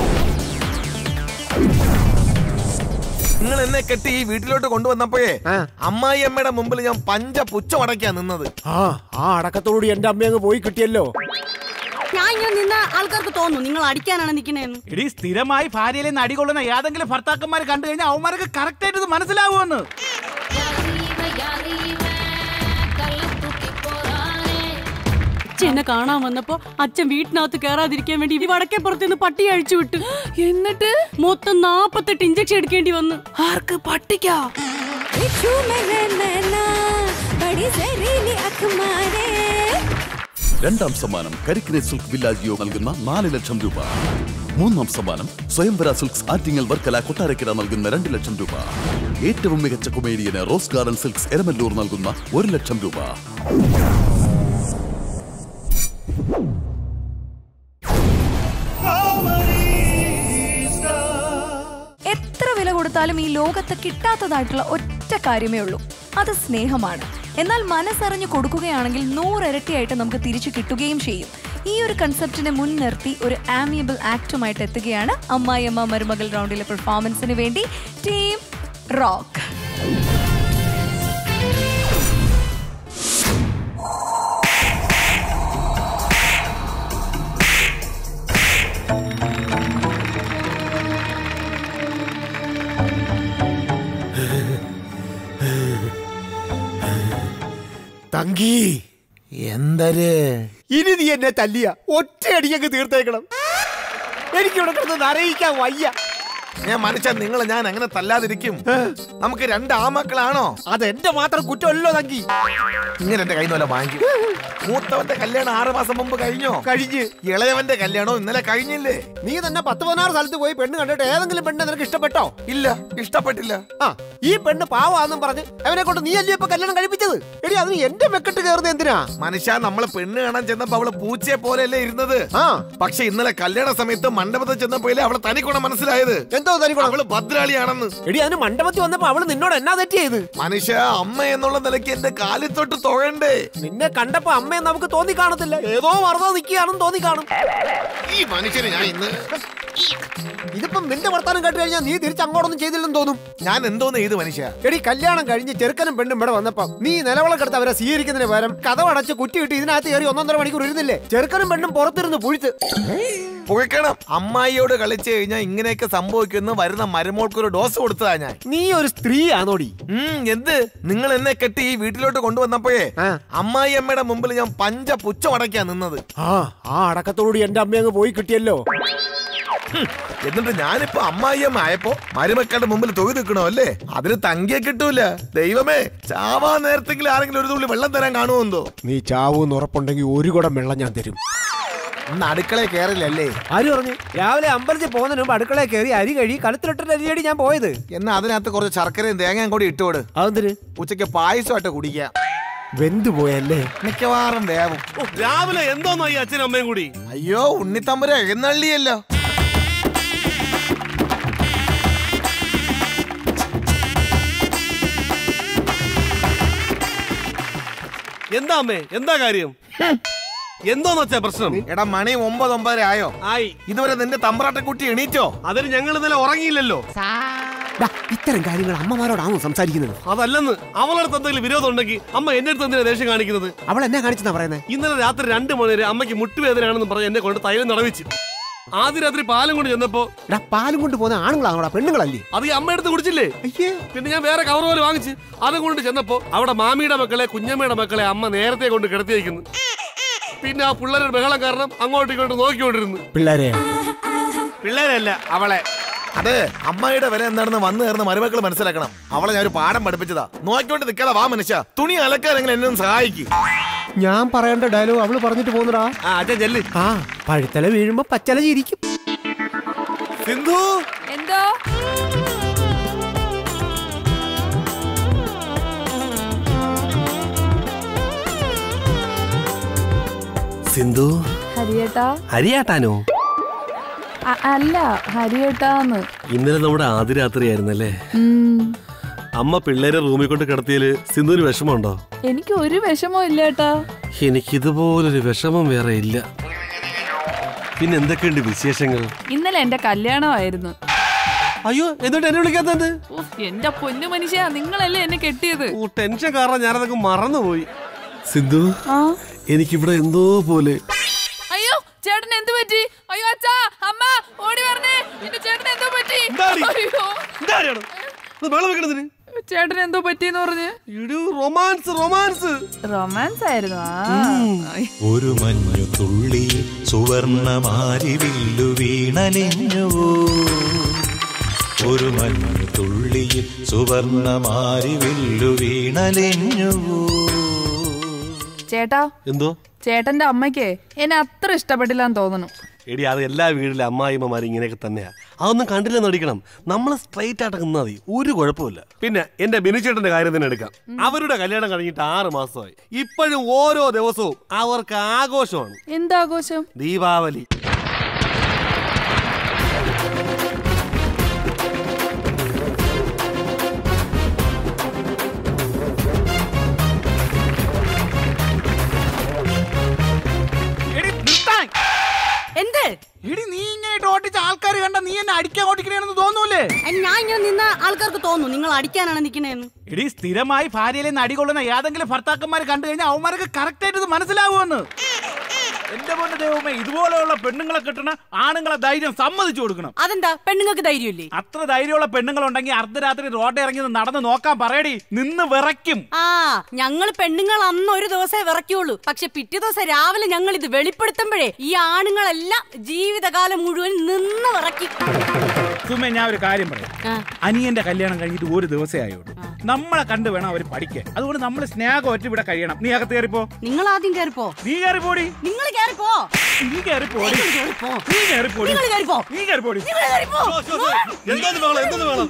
നിങ്ങൾ എന്നെ കെട്ടി ഈ വീട്ടിലോട്ട് കൊണ്ടുവന്നപ്പോഴേ അമ്മായി അമ്മയുടെ മുമ്പിൽ ഞാൻ പഞ്ച പുച്ഛം അടയ്ക്കാ നിന്നത് ആ ആ അടക്കത്തോടുകൂടി എന്റെ അമ്മ അങ്ങ് പോയി കിട്ടിയല്ലോ ഞാൻ ഇങ്ങനെ നിന്ന ആൾക്കാർക്ക് തോന്നുന്നു നിങ്ങൾ അടിക്കാനാണ് നിൽക്കണേന്ന് എടി സ്ഥിരമായി ഭാര്യയിലെ നിന്ന് അടികൊള്ളുന്ന ഏതെങ്കിലും ഭർത്താക്കന്മാർ കണ്ടു കഴിഞ്ഞാൽ അവന്മാർക്ക് കറക്റ്റ് ആയിട്ട് ഇത് മനസ്സിലാവുമെന്ന് അച്ഛൻ എന്നെ കാണാൻ വന്നപ്പോ അച്ഛൻ വീട്ടിനകത്ത് കയറാതിരിക്കാൻ വേണ്ടി ഈ വടക്കേ പുറത്തുനിന്ന് പട്ടി അഴിച്ചു വിട്ടു എന്നിട്ട് മൊത്തം നാപ്പത്തെട്ട് ഇഞ്ചക്ഷൻ എടുക്കേണ്ടി വന്നു ആർക്ക് പട്ടിക്കാ രണ്ടാം സമ്മാനം കരിക്കിനെ സിൽക്ക് വില്ലാജിയോ നൽകുന്ന നാല് ലക്ഷം രൂപ മൂന്നാം സമ്മാനം സ്വയംവര സിൽക്സ് ആറ്റിങ്ങൽ വർക്കല കൊട്ടാരക്കര നൽകുന്ന രണ്ട് ലക്ഷം രൂപ ഏറ്റവും മികച്ച കൊമേഡിയന് റോസ് ഗാർഡൻ സിൽക്സ് എരമല്ലൂർ നൽകുന്ന ഒരു ലക്ഷം രൂപ എത്ര വില കൊടുത്താലും ഈ ലോകത്ത് കിട്ടാത്തതായിട്ടുള്ള ഒറ്റ കാര്യമേ ഉള്ളൂ അത് സ്നേഹമാണ് എന്നാൽ മനസ്സറിഞ്ഞ് കൊടുക്കുകയാണെങ്കിൽ നൂറിരട്ടിയായിട്ട് നമുക്ക് തിരിച്ചു കിട്ടുകയും ചെയ്യും ഈ ഒരു കൺസെപ്റ്റിനെ മുൻനിർത്തി ഒരു ആമിയബിൾ ആക്ടുമായിട്ട് എത്തുകയാണ് അമ്മായിയമ്മ മരുമകൾ റൗണ്ടിലെ പെർഫോമൻസിന് വേണ്ടി ടീം റോക്ക് തങ്കി എന്തര് ഇനി നീ എന്നെ തല്ലിയ ഒറ്റയടിക്കങ്ങ് തീർത്തേക്കണം എനിക്കിവിടെ കിടന്ന് അറിയിക്കാൻ വയ്യ ഞാൻ മനുഷ്യ നിങ്ങളെ ഞാൻ അങ്ങനെ തല്ലാതിരിക്കും നമുക്ക് രണ്ട് ആമക്കളാണോ അത് എന്റെ മാത്രം കുറ്റമല്ലോ തങ്കി ഇങ്ങനെ എന്റെ കയ്യിൽ നിന്ന് വാങ്ങിക്കും മൂത്തവന്റെ കല്യാണം ആറ് മാസം മുമ്പ് കഴിഞ്ഞോ കഴിഞ്ഞ് ഇളയവന്റെ കല്യാണം ഇന്നലെ കഴിഞ്ഞില്ലേ നീ തന്നെ പത്ത് പതിനാറ് സ്ഥലത്ത് പോയി പെണ്ണ് കണ്ടിട്ട് ഏതെങ്കിലും പെണ്ണ് നിനക്ക് ഇഷ്ടപ്പെട്ടോ ഇല്ല ഇഷ്ടപ്പെട്ടില്ല ആ ഈ പെണ്ണ് പാവാന്നും പറഞ്ഞ് അവനെ കൊണ്ട് നീ അല്ലേ ഇപ്പൊ കല്യാണം കഴിപ്പിച്ചത് എടി അതിന് എന്റെ മെക്കെട്ട് കയറുന്നത് എന്തിനാ മനുഷ്യ നമ്മള് പെണ്ണ് കാണാൻ ചെന്നപ്പോ അവള് പൂച്ചയെ പോലെയല്ലേ ഇരുന്നത് ആ പക്ഷെ ഇന്നലെ കല്യാണ സമയത്ത് മണ്ഡപത്തിൽ ചെന്നപ്പോഴേ അവളെ തനിക്കൂടെ മനസ്സിലായത് എന്തോ തനിക്കോളാം അവള് ഭദ്രാളിയാണെന്ന് എടി അതിന് മണ്ഡപത്തിൽ വന്നപ്പോ അവള് നിന്നോട് എന്നാ തെറ്റ് ചെയ്ത് മനുഷ്യ അമ്മ എന്നുള്ള നിലയ്ക്ക് എന്റെ കാലിൽ തൊട്ട് തൊഴണ്ടേ നിന്നെ കണ്ടപ്പോ അമ്മയെ നമുക്ക് തോന്നി കാണത്തില്ല ഏതോ മറന്നോ നിൽക്കുകയാണെന്ന് തോന്നി കാണും ഈ മനുഷ്യന് ഞാൻ ഇന്ന് ഇതിപ്പം നിന്റെ വർത്താനം കേട്ട് കഴിഞ്ഞാൽ നീ തിരിച്ച് അങ്ങോട്ടൊന്നും ചെയ്തില്ലെന്ന് തോന്നും ഞാൻ എന്തോന്ന് ചെയ്ത് മനുഷ്യ എടി കല്യാണം കഴിഞ്ഞ് ചെറുക്കനും പെണ്ണും ഇവിടെ വന്നപ്പം നീ നിലവിളക്കെടുത്ത് അവരെ സ്വീകരിക്കുന്നതിന് പകരം കഥ അടച്ച് കുറ്റിയിട്ട് ഇതിനകത്ത് കയറി ഒന്നൊന്നര മണിക്കൂർ ഇരുന്നില്ലേ ചെറുക്കനും പെണ്ണും പുറത്തിരുന്ന് പുഴുത്ത് പുകക്കണം അമ്മായിയോട് കളിച്ചു കഴിഞ്ഞാൽ ഇങ്ങനെയൊക്കെ സംഭവിക്കുന്ന വരുന്ന മരുമോൾക്ക് ഒരു ഡോസ് കൊടുത്തതാ ഞാൻ നീ ഒരു സ്ത്രീയാണോടി ഉം എന്ത് നിങ്ങൾ എന്നെ കെട്ടി ഈ വീട്ടിലോട്ട് കൊണ്ടുവന്നപ്പോഴേ അമ്മായി അമ്മയുടെ മുമ്പിൽ ഞാൻ പഞ്ച പുച്ഛം അടയ്ക്കാ നിന്നത് ആ ആ അടക്കത്തോടുകൂടി എന്റെ അമ്മ അങ്ങ് പോയി കിട്ടിയല്ലോ ഹും, എന്നിട്ട് ഞാനിപ്പോ അമ്മായിയമ്മ ആയപ്പോ മരുമക്കളുടെ മുമ്പിൽ തൊഴി നിൽക്കണോ അല്ലേ അതിന് തങ്കിയെ കിട്ടൂല ദൈവമേ ചാവാ നേരത്തെങ്കിലും ആരെങ്കിലും ഒരു തുള്ളി വെള്ളം തരാൻ കാണുമെന്തോ നീ ചാവൂന്ന് ഉറപ്പുണ്ടെങ്കിൽ ഒരു കുടം വെള്ളം ഞാൻ തരും ഇന്ന് അടുക്കളയിൽ കയറില്ലല്ലേ ആര് പറഞ്ഞു രാവിലെ അമ്പലത്തിൽ പോകുന്നതിന് മുമ്പ് അടുക്കളയിൽ കയറി അരി കഴി കഴുത്തിലിട്ടിട്ട് അരിയടി ഞാൻ പോയത് എന്നാ അതിനകത്ത് കുറച്ച് ശർക്കരയും തേങ്ങയും കൂടി ഇട്ടോട് അതെന്തിന് ഉച്ചയ്ക്ക് പായസമായിട്ട് കുടിക്കാം വെന്തു പോയല്ലേ മിക്കവാറും വേവും രാവിലെ എന്തോന്നോ ഈ അച്ഛനും അമ്മയും കൂടി അയ്യോ ഉണ്ണിത്തമ്പുര എഴുന്നള്ളിയല്ലോ എന്താ അമ്മേ എന്താ കാര്യം എന്തോന്ന് വെച്ചാ പ്രശ്നം എടാ മണി ഒമ്പത് ഒമ്പതര ആയോ ആയി ഇതുവരെ നിന്റെ തമ്പ്രാട്ടെക്കുട്ടി എണീറ്റോ അതിന് ഞങ്ങൾ ഇന്നലെ ഉറങ്ങിയില്ലല്ലോ ദാ, ഇത്തരം കാര്യങ്ങൾ അമ്മമാരോടാണോ സംസാരിക്കുന്നത് അതല്ലെന്ന് അവളടുത്ത് എന്തെങ്കിലും വിരോധം ഉണ്ടെങ്കിൽ അമ്മ എന്റെ അടുത്ത് എന്തിനാ ദേഷ്യം കാണിക്കുന്നത് അവൾ എന്നെ കാണിച്ചെന്നാ പറയുന്നത് ഇന്നലെ രാത്രി രണ്ട് മണി വരെ അമ്മയ്ക്ക് മുട്ടുവേദനയാണെന്ന് പറഞ്ഞ് എന്നെ കൊണ്ട് തൈലം നടവിച്ച് ആദ്യ രാത്രി പാലും കൊണ്ട് ചെന്നപ്പോ എടാ പാലും കൊണ്ട് പോകുന്ന ആണുങ്ങളാണോടാ പെണ്ണുങ്ങളല്ലേ അത് ഈ അമ്മ എടുത്ത് കുടിച്ചില്ലേ പിന്നെ ഞാൻ വേറെ കവർ പോലെ വാങ്ങിച്ച് അത് കൊണ്ട് ചെന്നപ്പോ അവിടെ മാമിയുടെ മക്കളെ കുഞ്ഞമ്മയുടെ മക്കളെ അമ്മ നേരത്തെ കൊണ്ട് കിടത്തിയേക്കുന്നു പിന്നെ ആ പിള്ളേരുടെ ബഹളം കാരണം അങ്ങോട്ടും ഇങ്ങോട്ടും നോക്കിക്കൊണ്ടിരുന്നു പിള്ളേരെ പിള്ളേരല്ല അവളെ അതെ അമ്മയുടെ വില എന്താണെന്ന് വന്നു കയറുന്ന മരുമക്കൾ മനസ്സിലാക്കണം അവളെ ഞാൻ ഒരു പാഠം പഠിപ്പിച്ചതാ നോക്കിക്കൊണ്ട് നിൽക്കാതെ വാ മനുഷ്യ തുണി അലക്കാനെങ്കിലും എന്നെ ഒന്ന് സഹായിക്കും ഞാൻ പറയേണ്ട ഡയലോഗ് അവള് പറഞ്ഞിട്ട് പോകുന്നടാ ആ അച്ഛൻ ചെല്ല് ആ പഴുത്തല വീഴുമ്പോ പച്ചല ചിരിക്കും സിന്ധു എന്തോ സിന്ധു ഹരിയേട്ടാ ഹരിയാട്ടാനോ അ- അല്ല ഹരിയേട്ടാന്ന് ഇന്നലെ നമ്മുടെ ആദ്യ രാത്രിയായിരുന്നല്ലേ അമ്മ പിള്ളേരെ റൂമിൽ കൊണ്ട് കിടത്തിയാല് സിന്ധുവിന് വിഷമമുണ്ടോ എനിക്ക് ഒരു വിഷമവും ഇല്ല ഏട്ടാ എനിക്കിതുപോലൊരു വിഷമം വേറെ ഇല്ല പിന്നെ എന്തൊക്കെയുണ്ട് വിശേഷങ്ങൾ ഇന്നലെ എന്റെ കല്യാണമായിരുന്നു അയ്യോ എന്നിട്ട് എന്നെ വിളിക്കാത്തത് ഉഫ്, എന്റെ പൊന്നു മനുഷ്യ നിങ്ങളല്ലേ എന്നെ കെട്ടിയത് ഓ ടെൻഷൻ കാരണം ഞാനതൊക്കെ മറന്നുപോയി സിന്ധു ആ എനിക്കിവിടെ എന്തോ പോലെ അയ്യോ ചേട്ടൻ എന്ത് പറ്റി അയ്യോ അച്ഛാ അമ്മ ഓടി വരണേ എന്റെ ചേട്ടൻ എന്തോ പറ്റി അയ്യോ ചേട്ടൻ എന്തോ പറ്റിയെന്ന് പറഞ്ഞ് റൊമാൻസ് റൊമാൻസ് റൊമാൻസ് ആയിരുന്നു ആ ഒരു മഞ്ഞു തുള്ളി സുവർണമാരി വില്ലു വീണലിഞ്ഞുവോ ഒരു മഞ്ഞു തുള്ളിയിൽ സുവർണമാരി വില്ലു വീണലിഞ്ഞുവോ ചേട്ടാ എന്തോ ചേട്ടന്റെ അമ്മയ്ക്ക് എന്നെ അത്ര ഇഷ്ടപ്പെട്ടില്ല എന്ന് തോന്നുന്നു എടി അത് എല്ലാ വീട്ടിലെ അമ്മായിമ്മമാർ ഇങ്ങനെയൊക്കെ തന്നെയാ അതൊന്നും കണ്ടില്ലെന്ന് അടിക്കണം നമ്മൾ സ്ട്രൈറ്റ് ആയിട്ട് നിന്നാൽ മതി ഒരു കുഴപ്പമില്ല പിന്നെ എന്റെ ബിനുചേട്ടന്റെ കാര്യം തന്നെ എടുക്കാം അവരുടെ കല്യാണം കഴിഞ്ഞിട്ട് ആറ് മാസമായി ഇപ്പോഴും ഓരോ ദിവസവും അവർക്ക് ആഘോഷമാണ് എന്താഘോഷം ദീപാവലി എടി നിർത്താൻ എന്ത് എടി നീ ഇങ്ങനെ ഓട്ടിച്ച ആൾക്കാർ കണ്ട നീ എന്നെ അടിക്കാൻ ഓട്ടിക്കണേന്ന് തോന്നൂലേ ഞാൻ ഇങ്ങനെ നിന്ന ആൾക്കാർക്ക് തോന്നുന്നു നിങ്ങൾ അടിക്കാനാണ് നിൽക്കണേന്ന് എടി സ്ഥിരമായി ഭാര്യയിലെ നിന്ന് അടികൊള്ളുന്ന ഏതെങ്കിലും ഭർത്താക്കന്മാർ കണ്ടു കഴിഞ്ഞാൽ അവന്മാർക്ക് കറക്റ്റ് ആയിട്ട് ഇത് മനസ്സിലാവുമെന്ന് എന്റെ പൊന്നു ദൈവമേ ഇതുപോലെയുള്ള പെണ്ണുങ്ങളെ കിട്ടണ ആണുങ്ങളെ ധൈര്യം സമ്മതിച്ചു കൊടുക്കണം അതെന്താ പെണ്ണുങ്ങൾക്ക് ധൈര്യമില്ലേ അത്ര ധൈര്യമുള്ള പെണ്ണുങ്ങളുണ്ടെങ്കിൽ അർദ്ധരാത്രി റോഡ് ഇറങ്ങി ഒന്ന് നടന്ന് നോക്കാൻ പറയടി നിന്ന് വിറയ്ക്കും ആ ഞങ്ങൾ പെണ്ണുങ്ങൾ അന്ന് ഒരു ദിവസമേ വിറയ്ക്കുള്ളൂ പക്ഷെ പിറ്റേ ദിവസം രാവിലെ ഞങ്ങൾ ഇത് വെളിപ്പെടുത്തുമ്പോഴേ ഈ ആണുങ്ങളെല്ലാം ജീവിതകാലം മുഴുവൻ നിന്ന് വിറയ്ക്കും സുമേ ഞാൻ ഒരു കാര്യം പറയാം അനിയന്റെ കല്യാണം കഴിഞ്ഞിട്ട് ഒരു ദിവസമേ ആയുള്ളൂ നമ്മളെ കണ്ടു വേണം അവർ പഠിക്കാൻ അതുകൊണ്ട് നമ്മൾ സ്നേഹം ഒറ്റ ഇവിടെ കഴിയണം നീ അകത്ത് കയറിപ്പോ നിങ്ങൾ ആദ്യം കയറിപ്പോ നീ കയറിപ്പോടി നിങ്ങൾ കയറിപ്പോ നീ കയറിപ്പോടി നീ കയറിപ്പോടി നിങ്ങൾ കയറിപ്പോ നീ കയറിപ്പോടി നിങ്ങൾ കയറിപ്പോ എന്തോന്ന് വേണം എന്തോന്ന് വേണം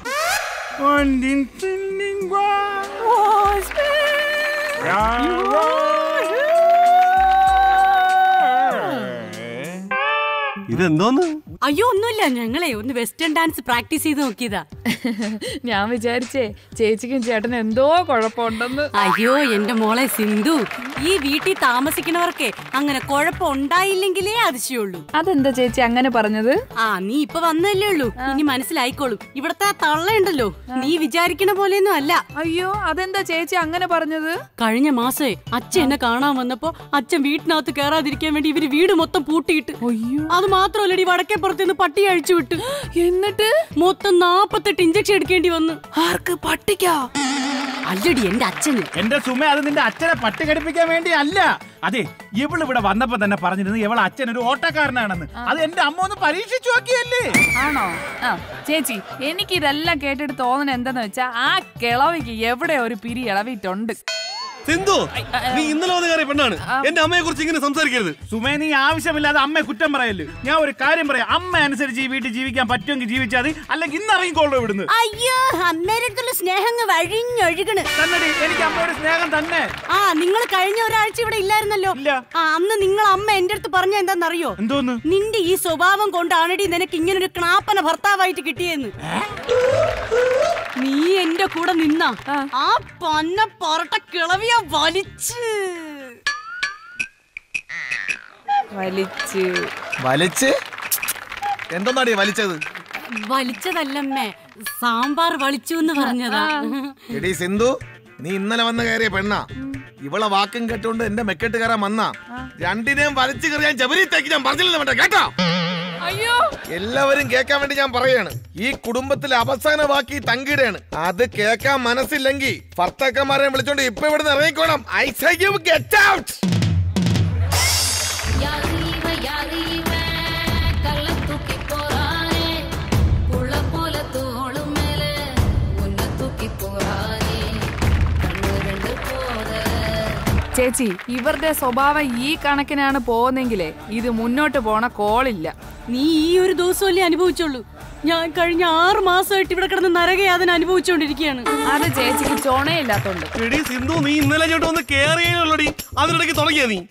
ഇതെന്തോന്ന് അയ്യോ ഒന്നുമില്ല ഞങ്ങളെ ഒന്ന് വെസ്റ്റേൺ ഡാൻസ് പ്രാക്ടീസ് ചെയ്ത് നോക്കിയതാ ഞാൻ വിചാരിച്ചേ ചേച്ചിക്കും ചേട്ടനും എന്തോ കുഴപ്പമുണ്ടെന്ന് അയ്യോ എന്റെ മോളെ സിന്ധു ഈ വീട്ടിൽ താമസിക്കണവർക്കെ അങ്ങനെ കുഴപ്പം ഉണ്ടായില്ലെങ്കിലേ അതിശയുള്ളൂ അതെന്താ ചേച്ചി അങ്ങനെ പറഞ്ഞത് ആ നീ ഇപ്പൊ വന്നല്ലേ ഉള്ളൂ ഇനി മനസ്സിലായിക്കോളും ഇവിടത്തെ ആ തള്ളയുണ്ടല്ലോ നീ വിചാരിക്കണ പോലെയൊന്നും അല്ല അയ്യോ അതെന്താ ചേച്ചി അങ്ങനെ പറഞ്ഞത് കഴിഞ്ഞ മാസേ അച്ഛൻ എന്നെ കാണാൻ വന്നപ്പോ അച്ഛൻ വീട്ടിനകത്ത് കയറാതിരിക്കാൻ വേണ്ടി ഇവര് വീട് മൊത്തം പൂട്ടിയിട്ട് അത് മാത്രമല്ലടി വടക്കേപ്പുറത്തുനിന്ന് പട്ടി അഴിച്ചു വിട്ടു എന്നിട്ട് മൊത്തം നാപ്പത്തെട്ട് ഇഞ്ചക്ഷൻ എടുക്കേണ്ടി വന്നു ആർക്ക് പട്ടിക്കാ അല്ലടി എന്റെ അച്ഛന് എന്റെ സുമ അത് നിന്റെ അച്ഛനെ പട്ടി കടിപ്പിക്കാൻ വേണ്ടി അല്ല അതെ ഇവള് ഇവിടെ വന്നപ്പോ തന്നെ പറഞ്ഞിരുന്നു ഇവളെ അച്ഛൻ ഒരു ഓട്ടക്കാരനാണെന്ന് അത് എന്റെ അമ്മ ഒന്ന് പരീക്ഷിച്ചു നോക്കിയല്ലേ ആണോ ആ ചേച്ചി എനിക്ക് ഇതെല്ലാം കേട്ടിട്ട് തോന്നുന്നത് എന്താന്ന് വെച്ചാ ആ കിളവിക്ക് എവിടെ ഒരു പിരി ഇളവിട്ടുണ്ട് സിന്ധു നീ ഇന്നലെ വന്ന കയറിയ പെണ്ണാണ് എന്റെ അമ്മയെ കുറിച്ച് ഇങ്ങനെ സംസാരിക്കരുത് സുമേ നീ ആവശ്യമില്ലാതെ അമ്മയെ കുറ്റം പറയല്ലേ ഞാൻ ഒരു കാര്യം പറയാം അമ്മ അനുസരിച്ച് ഈ വീട്ടിൽ ജീവിക്കാൻ പറ്റുമെങ്കിൽ ജീവിച്ചാൽ മതി അല്ലെങ്കിൽ ഇന്ന് ഇറങ്ങിക്കോളൂ ഇവിടുന്ന് അയ്യോ അമ്മേടെ അടുത്തുള്ള സ്നേഹം വഴിഞ്ഞൊഴുകണ് തന്നെടി എനിക്ക് അമ്മയുടെ സ്നേഹം തന്നെ ആ നിങ്ങൾ കഴിഞ്ഞ ഒരാഴ്ച ഇവിടെ ഇല്ലായിരുന്നല്ലോ ആ അന്ന് നിങ്ങൾ അമ്മ എന്റെ അടുത്ത് പറഞ്ഞ എന്താണെന്നറിയോ എന്തോന്ന് നിന്റെ ഈ സ്വഭാവം കൊണ്ടാണെടി നിനക്ക് ഇങ്ങനെ ഒരു ക്ലാപ്പന ഭർത്താവായിട്ട് കിട്ടിയെന്ന് നീ എന്റെ കൂടെ നിന്ന ആ പന്ന പൊറട്ട കിളവിയ വലിച്ച് വലിച്ച് വലിച്ച് എന്തോന്നാടി വലിച്ചത് വലിച്ചതല്ലമ്മേ സാമ്പാർ വലിച്ചു എന്ന് പറഞ്ഞതാ എടി സിന്ധു നീ ഇന്നലെ വന്ന് കയറിയ പെണ്ണ ഇവളെ വാക്കും കേട്ടോണ്ട് എന്റെ മെക്കെട്ട് കയറാൻ വന്ന രണ്ടിനെയും വലിച്ചു കയറിയാൻ ജബരീത്തേക്ക് ഞാൻ പറഞ്ഞില്ല വേണ്ട കേട്ടോ അയ്യോ എല്ലാവരും കേൾക്കാൻ വേണ്ടി ഞാൻ പറയാണ് ഈ കുടുംബത്തിലെ അവസാന വാക്ക് ഈ തങ്കിടെയാണ് അത് കേൾക്കാൻ മനസ്സില്ലെങ്കിൽ ഭർത്താക്കന്മാരെ വിളിച്ചോണ്ട് ഇപ്പൊ ഇവിടുന്ന് ഇറങ്ങിക്കോണം I say you get out ചേച്ചി ഇവരുടെ സ്വഭാവം ഈ കണക്കിനാണ് പോകുന്നെങ്കിലേ ഇത് മുന്നോട്ട് പോണ കോളില്ല നീ ഈ ഒരു ദിവസമല്ലേ അനുഭവിച്ചുള്ളൂ ഞാൻ കഴിഞ്ഞ ആറ് മാസമായിട്ട് ഇവിടെ കിടന്ന് നരകയാതന അനുഭവിച്ചുകൊണ്ടിരിക്കുകയാണ് അത് ചേച്ചിക്ക് ചോണയില്ലാത്തോണ്ട് എടി സിന്ധു നീ ഇന്നലെ ഇങ്ങോട്ട് വന്ന് കേറിയുള്ളടി അതിനിടയ്ക്ക് തുടങ്ങിയ നീ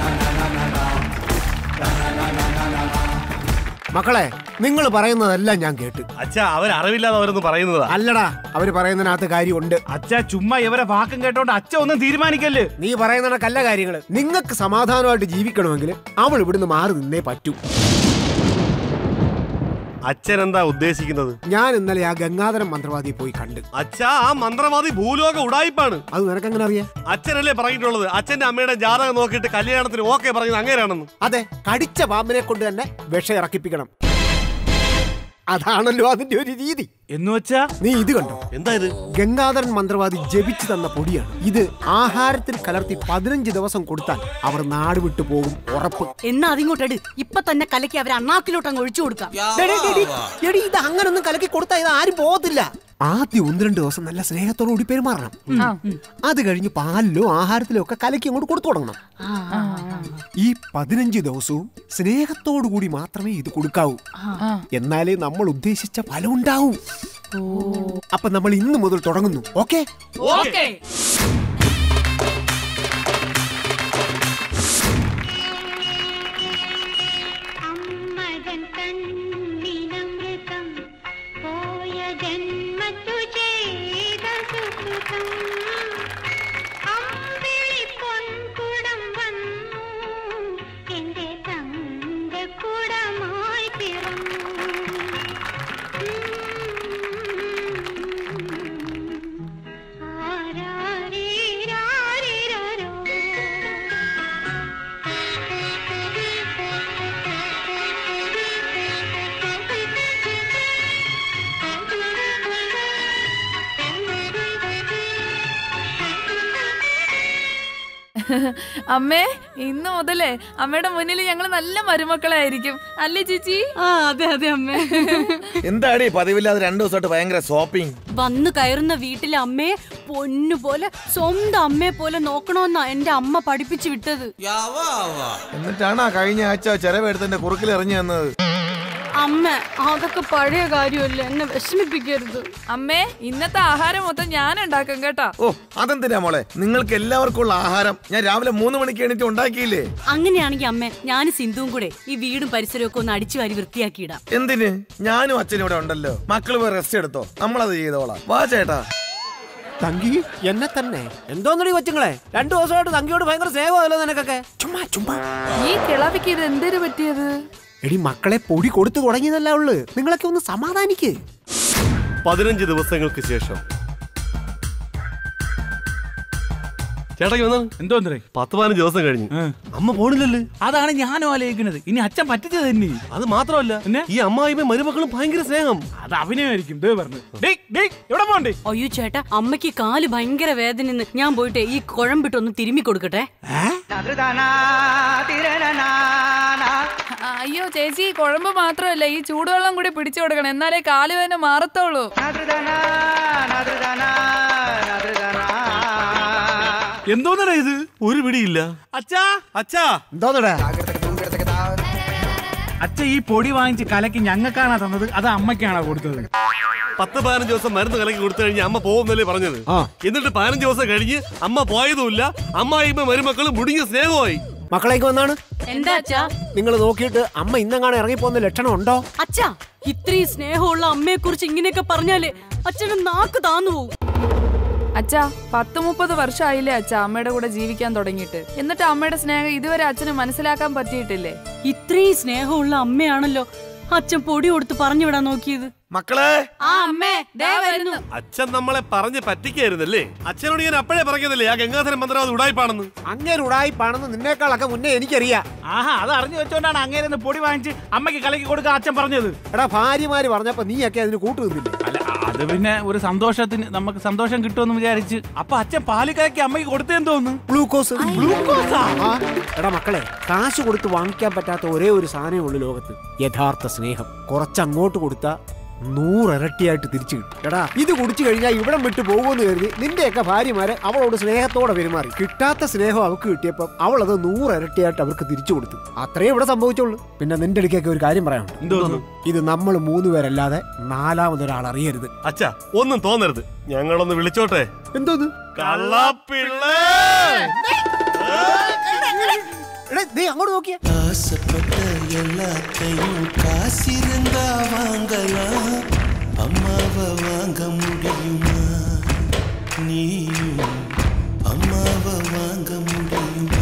മക്കളെ നിങ്ങൾ പറയുന്നതെല്ലാം ഞാൻ കേട്ട് അച്ഛാ അവർ അറിവില്ലാതെ അവരൊന്ന് പറയുന്നതാ അല്ലടാ അവര് പറയുന്നതിനകത്ത് കാര്യമുണ്ട് അച്ഛ ചുമ്മാ ഇവരെ വാക്കും കേട്ടോണ്ട് അച്ഛ ഒന്നും തീരുമാനിക്കല്ലേ നീ പറയുന്ന കല്ല കാര്യങ്ങള് നിങ്ങൾക്ക് സമാധാനമായിട്ട് ജീവിക്കണമെങ്കിൽ അവൾ ഇവിടുന്ന് മാറി നിന്നേ പറ്റൂ അച്ഛൻ എന്താ ഉദ്ദേശിക്കുന്നത് ഞാൻ ഇന്നലെ ആ ഗംഗാധരം മന്ത്രവാദിയെ പോയി കണ്ട് അച്ഛാ ആ മന്ത്രവാദി ഭൂലോക ഉടായിപ്പാണ് അത് നിനക്കെങ്ങനെ അറിയാം അച്ഛനല്ലേ പറഞ്ഞിട്ടുള്ളത് അച്ഛന്റെ അമ്മയുടെ ജാതകം നോക്കിയിട്ട് കല്യാണത്തിന് ഓക്കെ പറയുന്നത് അങ്ങനെയാണെന്ന് അതെ കടിച്ച പാമ്പിനെ കൊണ്ട് തന്നെ വിഷം ഇറക്കിപ്പിക്കണം അതാണല്ലോ അതിന്റെ ഒരു രീതി എന്ന് വെച്ചാ നീ ഇത് കണ്ടോ എന്താ ഇത് ഗംഗാധരൻ മന്ത്രവാദി ജപിച്ചു തന്ന പൊടിയാണ് ഇത് ആഹാരത്തിൽ കലർത്തി പതിനഞ്ച് ദിവസം കൊടുത്താൽ അവർ നാട് വിട്ടു പോകും ഉറപ്പ് എന്നാ അതിങ്ങോട്ടെട് ഇപ്പൊ തന്നെ കലക്കി അവരെ അണ്ണാക്കിലോട്ട് അങ്ങ് ഒഴിച്ചു കൊടുക്കാം ഡേ, ഡേ, ഡേ, ഡേ. എടി ഇത് അങ്ങനൊന്നും കലക്കി കൊടുത്താൽ ഇത് ആരും പോകത്തില്ല ആദ്യം ഒന്ന് രണ്ട് ദിവസം നല്ല സ്നേഹത്തോടു കൂടി പെരുമാറണം അത് കഴിഞ്ഞ് പാലിലോ ആഹാരത്തിലോ ഒക്കെ കലക്കി അങ്ങോട്ട് കൊടുത്തു തുടങ്ങണം ഈ പതിനഞ്ച് ദിവസവും സ്നേഹത്തോടു കൂടി മാത്രമേ ഇത് കൊടുക്കാവൂ എന്നാലേ നമ്മൾ ഉദ്ദേശിച്ച ഫലം ഉണ്ടാവൂ അപ്പൊ നമ്മൾ ഇന്ന് മുതൽ തുടങ്ങുന്നു ഓക്കെ ഓക്കെ മകൻ കണ്ണിനമൃതം പോയ ജന്മത്തു ചെയ്ത സുകൃതം അമ്പിളി പൊൻകുടം വന്നു എന്റെ തങ്കക്കുടമായി പിറന്നു ആരാരീരാരിരരോ. അമ്മേ ഇന്ന് മുതലേ അമ്മയുടെ മുന്നിൽ ഞങ്ങൾ നല്ല മരുമക്കളായിരിക്കും അല്ലേ ചേച്ചി ആ അതെ അതെ അമ്മേ എന്താടി പതിവില്ലാതെ രണ്ടു ദിവസമായിട്ട് ഭയങ്കര ഷോപ്പിംഗ് വന്നു കയറുന്ന വീട്ടിലെ അമ്മയെ പൊന്നു പോലെ സ്വന്തം അമ്മയെ പോലെ നോക്കണമെന്നാ എന്റെ അമ്മ പഠിപ്പിച്ചു വിട്ടത് എന്നിട്ടാണ് കഴിഞ്ഞ ആഴ്ച ചെലവെടുത്തിന്റെ കുറുക്കിൽ എറിഞ്ഞു തന്നത് അമ്മ അതൊക്കെ പഴയ കാര്യമല്ലേ എന്നെ വിഷമിപ്പിക്കരുത് അമ്മേ ഇന്നത്തെ ആഹാരം മൊത്തം ഞാൻ ഉണ്ടാക്കും കേട്ടോ ഓ അതെന്തിനാ മോളെ നിങ്ങൾക്ക് എല്ലാവർക്കും ഉള്ള ആഹാരം ഞാൻ രാവിലെ മൂന്ന് മണിക്ക് എണീറ്റ് ഉണ്ടാക്കിയില്ലേ അങ്ങനെയാണെങ്കിൽ അമ്മ ഞാനും സിന്ധുവും കൂടെ ഈ വീടും പരിസരവും ഒക്കെ ഒന്ന് അടിച്ചു വാരി വൃത്തിയാക്കിയിടാം എന്തിന് ഞാനും അച്ഛനും ഇവിടെ ഉണ്ടല്ലോ മക്കള് പോയി റെസ്റ്റ് എടുത്തോ നമ്മളത് ചെയ്തോളാം വാ ചേട്ടാ തങ്കി എന്നെ തന്നെ എന്തോന്നടി കൊച്ചുങ്ങളെ രണ്ടു ദിവസമായിട്ട് തങ്കിയോട് ഭയങ്കര സ്നേഹമല്ലോ നിനക്കൊക്കെ ചുമ്മാ ചുമ്മാ ഈ കിളവിക്ക് ഇത് എന്തൊരു പറ്റിയത് എടി മക്കളെ പൊടി കൊടുത്തു തുടങ്ങിയതല്ല ഉള്ളു നിങ്ങളൊക്കെ ഒന്ന് സമാധാനിക്ക് പതിനഞ്ച് ദിവസങ്ങൾക്ക് ശേഷം ചേട്ടാ വന്നു എന്തോ പത്ത് പതിനഞ്ച് ദിവസം കഴിഞ്ഞു അമ്മ പോണില്ലല്ലേ അതാണ് ഞാനും ആലോചിക്കുന്നത് ഇനി അച്ഛൻ പറ്റിച്ചത് തന്നെ അത് മാത്രമല്ല ഈ അമ്മായിമ്മ മരുമക്കളും ഭയങ്കര സ്നേഹം അത് അഭിനയമായിരിക്കും ദേ പറഞ്ഞു ഡേയ്, ഡേയ്, എവിടെ പോണ്ടേ അയ്യോ ചേട്ടാ അമ്മയ്ക്ക് കാല് ഭയങ്കര വേദന ഞാൻ പോയിട്ട് ഈ കുഴമ്പിട്ടൊന്ന് തിരുമ്മി കൊടുക്കട്ടെ അയ്യോ ചേച്ചി കുഴമ്പ് മാത്രമല്ല ഈ ചൂടുവെള്ളം കൂടി പിടിച്ചു കൊടുക്കണം എന്നാലേ കാലുവേദന മാറത്തുള്ളൂ എന്തോന്നടാ ഇത് ഒരു പിടിയില്ല അച്ഛാ അച്ഛാ എന്തോന്നടാ അച്ഛ ഈ പൊടി വാങ്ങിച്ച് കലക്കി ഞങ്ങൾക്കാണോ തന്നത് അത് അമ്മയ്ക്കാണോ കൊടുത്തത് പത്ത് പതിനഞ്ച് ദിവസം മരുന്ന് കലക്കി കൊടുത്തു കഴിഞ്ഞ് അമ്മ പോകുന്നല്ലേ പറഞ്ഞത് എന്നിട്ട് പതിനഞ്ച് ദിവസം കഴിഞ്ഞ് അമ്മ പോയതുമില്ല അമ്മായിമ്മ മരുമക്കളും മുടിഞ്ഞ സ്നേഹമായി മക്കളേക്ക് വന്നാണ് എന്താ അച്ഛാ നിങ്ങൾ നോക്കിയിട്ട് അമ്മ ഇന്നെങ്ങാണ് ഇറങ്ങിപ്പോകുന്ന ലക്ഷണം ഉണ്ടോ അച്ഛാ ഇത്രയും സ്നേഹമുള്ള അമ്മയെ കുറിച്ച് ഇങ്ങനെയൊക്കെ പറഞ്ഞാലേ അച്ഛന് നാക്ക് താന്നു പോകും അച്ഛാ പത്ത് മുപ്പത് വർഷമായില്ലേ അച്ഛാ അമ്മയുടെ കൂടെ ജീവിക്കാൻ തുടങ്ങിയിട്ട് എന്നിട്ട് അമ്മയുടെ സ്നേഹം ഇതുവരെ അച്ഛന് മനസ്സിലാക്കാൻ പറ്റിയിട്ടില്ലേ ഇത്രയും സ്നേഹമുള്ള അമ്മയാണല്ലോ അച്ഛൻ പൊടി കൊടുത്ത് പറഞ്ഞു വിടാൻ നോക്കിയത് മക്കളെ ആ അമ്മേ ദേ വരുന്നു അച്ഛൻ നമ്മളെ പറഞ്ഞ് പറ്റിക്കായിരുന്നല്ലേ അച്ഛനോട് ഞാൻ അപ്പോഴേ പറഞ്ഞതല്ലേ ആ ഗംഗാധരൻ മന്ത്രവാദം ഉടായിപ്പാണെന്ന് അങ്ങനെ ഉടായിപ്പാണെന്ന് നിന്നേക്കാളൊക്കെ മുന്നേ എനിക്കറിയാം ആഹാ അത് അറിഞ്ഞു വെച്ചോണ്ടാണ് അങ്ങേരെ പൊടി വാങ്ങിച്ച് അമ്മയ്ക്ക് കലക്കി കൊടുക്കാൻ അച്ഛൻ പറഞ്ഞത് എടാ ഭാര്യമാര് പറഞ്ഞപ്പോ നീയൊക്കെ അതിന് കൂട്ടു നിന്നില്ലേ അല്ല അത് പിന്നെ ഒരു സന്തോഷത്തിന് നമുക്ക് സന്തോഷം കിട്ടുമെന്ന് വിചാരിച്ച് അപ്പൊ അച്ഛൻ പാല് കലക്കി അമ്മയ്ക്ക് കൊടുത്തേന്ന് തോന്നുന്നു ഗ്ലൂക്കോസ് ഗ്ലൂക്കോസാ ആ, എടാ മക്കളെ കാശ് കൊടുത്ത് വാങ്ങിക്കാൻ പറ്റാത്ത ഒരേ ഒരു സാധനമേ ഉള്ളൂ ലോകത്ത് യഥാർത്ഥ സ്നേഹം കുറച്ചങ്ങോട്ട് കൊടുത്താ നൂറിരട്ടിയായിട്ട് തിരിച്ചു കിട്ടും എടാ ഇത് കുടിച്ചു കഴിഞ്ഞാൽ ഇവിടം വിട്ട് പോകുമെന്ന് കരുതി നിന്റെയൊക്കെ ഭാര്യമാരെ അവളോട് സ്നേഹത്തോടെ പെരുമാറി കിട്ടാത്ത സ്നേഹം അവൾക്ക് കിട്ടിയപ്പം അവൾ അത് നൂറിരട്ടിയായിട്ട് അവർക്ക് തിരിച്ചു കൊടുത്തു അത്രേ ഇവിടെ സംഭവിച്ചുള്ളൂ പിന്നെ നിന്റെ അടുക്കൊക്കെ ഒരു കാര്യം പറയാനുണ്ട് എന്തോന്ന്? ഇത് നമ്മൾ മൂന്ന് പേരല്ലാതെ നാലാമതൊരാൾ അറിയരുത് അച്ഛാ ഒന്നും തോന്നരുത് ഞങ്ങളൊന്ന് വിളിച്ചോട്ടെ എന്തോന്ന് കള്ളപ്പിള്ളേ എടാ, ദേ അങ്ങോട്ട് നോക്കിയേ ஆசைப்பட்ட எல்லாத்தையும் காசிருந்தா வாங்கலாம் அம்மாவை வாங்க முடியுமா நீயும் அம்மாவை வாங்க முடியுமா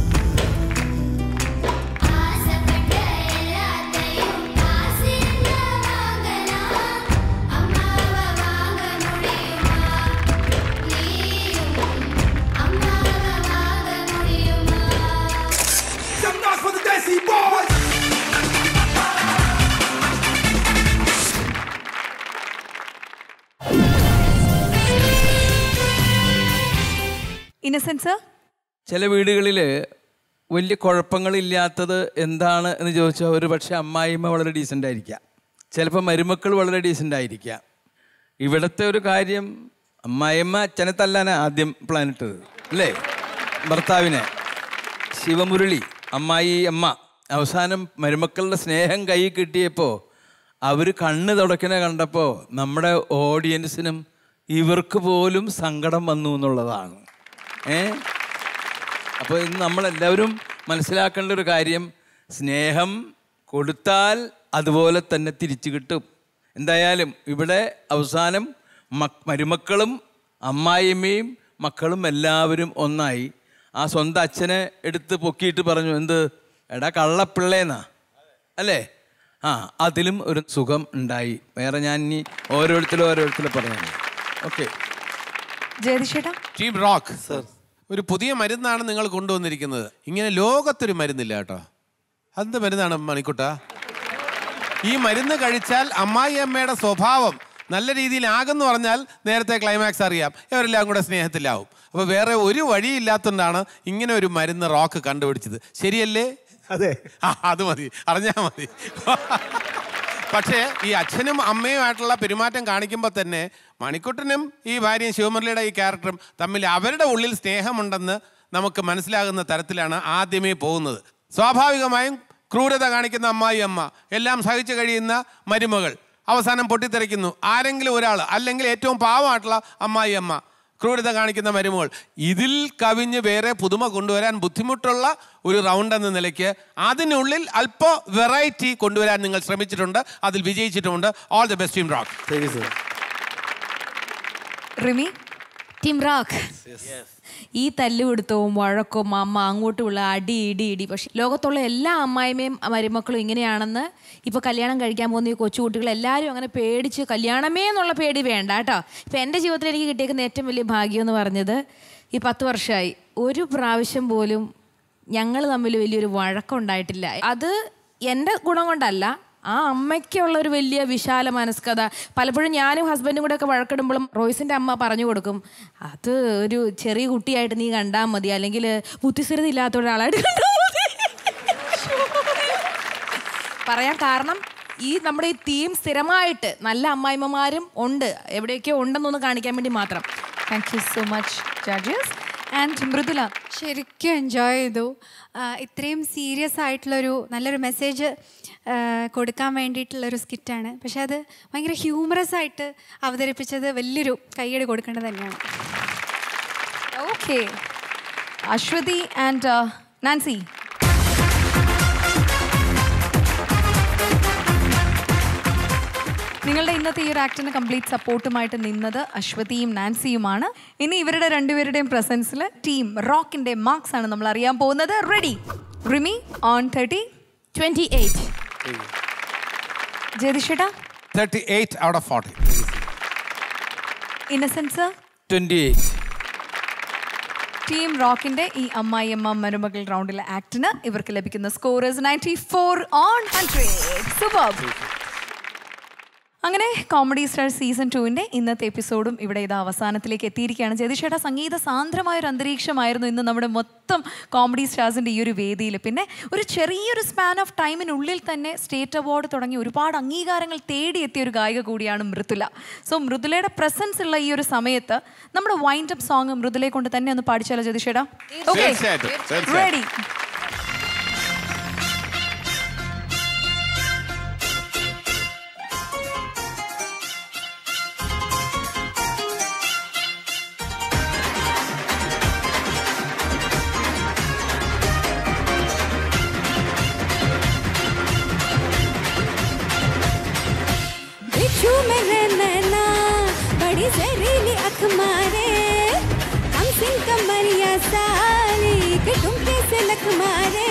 ഇന്നസെൻസ് ചില വീടുകളിൽ വലിയ കുഴപ്പങ്ങളില്ലാത്തത് എന്താണ് എന്ന് ചോദിച്ചാൽ ഒരു പക്ഷേ അമ്മായിമ്മ വളരെ ഡീസൻ്റ് ആയിരിക്കാം ചിലപ്പോൾ മരുമക്കൾ വളരെ ഡീസൻ്റ് ആയിരിക്കാം ഇവിടുത്തെ ഒരു കാര്യം അമ്മായിമ്മ അച്ഛനെ തല്ലാനാ ആദ്യം പ്ലാൻ ഇട്ടത് അല്ലേ ഭർത്താവിനെ ശിവമുരളി അമ്മായി അമ്മ അവസാനം മരുമക്കളുടെ സ്നേഹം കൈ കിട്ടിയപ്പോൾ അവർ കണ്ണ് തുടക്കണ കണ്ടപ്പോൾ നമ്മുടെ ഓഡിയൻസിനും ഇവർക്ക് പോലും സങ്കടം വന്നു എന്നുള്ളതാണ് ഏ അപ്പോൾ ഇന്ന് നമ്മളെല്ലാവരും മനസ്സിലാക്കേണ്ട ഒരു കാര്യം സ്നേഹം കൊടുത്താൽ അതുപോലെ തന്നെ തിരിച്ചു കിട്ടും എന്തായാലും ഇവിടെ അവസാനം മക് മരുമക്കളും അമ്മായിയമ്മയും മക്കളും എല്ലാവരും ഒന്നായി ആ സ്വന്തം അച്ഛനെ എടുത്ത് പൊക്കിയിട്ട് പറഞ്ഞു എന്ത് എടാ കള്ളപ്പിള്ളേന്നാ അല്ലേ ആ അതിലും ഒരു സുഖം ഉണ്ടായി വേറെ ഞാൻ ഇനി ഓരോരുത്തരും ഓരോരുത്തരും പറഞ്ഞു ഓക്കെ ജയതിഷേട്ടാ ടീം റോക്ക് സർ ഒരു പുതിയ മരുന്നാണ് നിങ്ങൾ കൊണ്ടുവന്നിരിക്കുന്നത് ഇങ്ങനെ ലോകത്തൊരു മരുന്നില്ല കേട്ടോ അതെന്ത് മരുന്നാണ് മണിക്കുട്ട ഈ മരുന്ന് കഴിച്ചാൽ അമ്മായി അമ്മയുടെ സ്വഭാവം നല്ല രീതിയിലാകുന്നു പറഞ്ഞാൽ നേരത്തെ ക്ലൈമാക്സ് അറിയാം ഇവരെല്ലാം കൂടെ സ്നേഹത്തിലാവും അപ്പോൾ വേറെ ഒരു വഴിയില്ലാത്തതുകൊണ്ടാണ് ഇങ്ങനെ ഒരു മരുന്ന് റോക്ക് കണ്ടുപിടിച്ചത് ശരിയല്ലേ അതെ ആ അത് മതി അറിഞ്ഞാൽ മതി പക്ഷേ ഈ അച്ഛനും അമ്മയുമായിട്ടുള്ള പെരുമാറ്റം കാണിക്കുമ്പോൾ തന്നെ മണിക്കുട്ടനും ഈ ഭാര്യയും ശിവമുരളിയുടെ ഈ ക്യാരക്ടറും തമ്മിൽ അവരുടെ ഉള്ളിൽ സ്നേഹമുണ്ടെന്ന് നമുക്ക് മനസ്സിലാകുന്ന തരത്തിലാണ് ആദ്യമേ പോകുന്നത് സ്വാഭാവികമായും ക്രൂരത കാണിക്കുന്ന അമ്മായി അമ്മ എല്ലാം സഹിച്ചു കഴിയുന്ന മരുമകൾ അവസാനം പൊട്ടിത്തെറിക്കുന്നു ആരെങ്കിലും ഒരാൾ അല്ലെങ്കിൽ ഏറ്റവും പാവമായിട്ടുള്ള അമ്മായി അമ്മ ക്രൂരത കാണിക്കുന്ന മരുമകൾ ഇതിൽ കവിഞ്ഞ് വേറെ പുതുമ കൊണ്ടുവരാൻ ബുദ്ധിമുട്ടുള്ള ഒരു റൗണ്ട് എന്ന നിലയ്ക്ക് അതിനുള്ളിൽ അല്പ വെറൈറ്റി കൊണ്ടുവരാൻ നിങ്ങൾ ശ്രമിച്ചിട്ടുണ്ട് അതിൽ വിജയിച്ചിട്ടുമുണ്ട് all the best team rock Rimi team rock ഈ തല്ലുപിടുത്തവും വഴക്കവും അമ്മ അങ്ങോട്ടുമുള്ള അടി ഇടി ഇടി പക്ഷെ ലോകത്തുള്ള എല്ലാ അമ്മായിമ്മയും മരുമക്കളും ഇങ്ങനെയാണെന്ന് ഇപ്പൊ കല്യാണം കഴിക്കാൻ പോകുന്ന ഈ കൊച്ചുകുട്ടികൾ എല്ലാവരും അങ്ങനെ പേടിച്ച് കല്യാണമേ എന്നുള്ള പേടി വേണ്ട കേട്ടോ ഇപ്പൊ എൻ്റെ ജീവിതത്തിൽ എനിക്ക് കിട്ടിയേക്കുന്ന ഏറ്റവും വലിയ ഭാഗ്യം എന്ന് പറഞ്ഞത് ഈ പത്ത് വർഷമായി ഒരു പ്രാവശ്യം പോലും ഞങ്ങൾ തമ്മിൽ വലിയൊരു വഴക്കമുണ്ടായിട്ടില്ല അത് എൻ്റെ ഗുണം കൊണ്ടല്ല ആ അമ്മയ്ക്കുള്ള ഒരു വലിയ വിശാല മനസ്കത പലപ്പോഴും ഞാനും ഹസ്ബൻഡും കൂടെ ഒക്കെ വഴക്കിടുമ്പോഴും റോയ്സിന്റെ അമ്മ പറഞ്ഞു കൊടുക്കും അത് ഒരു ചെറിയ കുട്ടിയായിട്ട് നീ കണ്ടാൽ മതി അല്ലെങ്കിൽ ബുദ്ധിസ്ഥിരത ഇല്ലാത്ത ഒരാളായിട്ട് കണ്ടാൽ മതി പറയാൻ കാരണം ഈ നമ്മുടെ ഈ തീം സ്ഥിരമായിട്ട് നല്ല അമ്മായിമ്മമാരും ഉണ്ട് എവിടെയൊക്കെയോ ഉണ്ടെന്നൊന്ന് കാണിക്കാൻ വേണ്ടി മാത്രം thank you so much judges and Mridula ശരിക്കും എൻജോയ് ചെയ്തു ആ, ഇത്രയും സീരിയസ് ആയിട്ടുള്ളൊരു നല്ലൊരു മെസ്സേജ് കൊടുക്കാൻ വേണ്ടിയിട്ടുള്ളൊരു സ്കിറ്റാണ് പക്ഷെ അത് ഭയങ്കര ഹ്യൂമറസ് ആയിട്ട് അവതരിപ്പിച്ചത് വലിയൊരു കൈയടി കൊടുക്കേണ്ടത് തന്നെയാണ് ഓക്കെ അശ്വതി ആൻഡ് നാൻസി നിങ്ങളുടെ ഇന്നത്തെ ഈ ഒരു ആക്ടിന് കംപ്ലീറ്റ് സപ്പോർട്ടുമായിട്ട് നിന്നത് അശ്വതിയും നാൻസിയുമാണ് ഇനി ഇവരുടെ രണ്ടുപേരുടെയും പ്രസൻസിൽ ടീം റോക്കിന്റെ മാർക്സ് ആണ് നമ്മൾ അറിയാൻ പോകുന്നത് ready Rimi on thirty twenty eight ജ്യോതിഷേട്ടാ thirty eight out of forty Innocent's twenty eight team റോക്കിന്റെ ഈ അമ്മായിയമ്മ മരുമകൾ റൗണ്ടിലെ ആക്ടിന് ഇവർക്ക് ലഭിക്കുന്ന scorers ninety four on hundred super അങ്ങനെ കോമഡി സ്റ്റാർ സീസൺ ടുവിൻ്റെ ഇന്നത്തെ എപ്പിസോഡും ഇവിടെ ഇത് അവസാനത്തിലേക്ക് എത്തിയിരിക്കുകയാണ് ജതിഷേട്ട സംഗീത സാന്ദ്രമായ ഒരു അന്തരീക്ഷമായിരുന്നു ഇന്ന് നമ്മുടെ മൊത്തം കോമഡി സ്റ്റാർസിൻ്റെ ഈ ഒരു വേദിയിൽ പിന്നെ ഒരു ചെറിയൊരു സ്പാൻ ഓഫ് ടൈമിനുള്ളിൽ തന്നെ സ്റ്റേറ്റ് അവാർഡ് തുടങ്ങി ഒരുപാട് അംഗീകാരങ്ങൾ തേടിയെത്തിയ ഒരു ഗായിക കൂടിയാണ് മൃദുല സോ മൃദുലയുടെ പ്രസൻസ് ഉള്ള ഈ ഒരു സമയത്ത് നമ്മുടെ വൈൻഡ് അപ്പ് സോങ് മൃദുലയെ കൊണ്ട് തന്നെ ഒന്ന് പാടിച്ചാലോ ജതിഷേട്ടാ ഓക്കെ തീർച്ചയായിട്ടും, തീർച്ചയായിട്ടും. റെഡി बिच्छू मेरे नैना बड़ी जहरीली अख मारे हम सिंह कमरिया साली के डुमके से लख मारे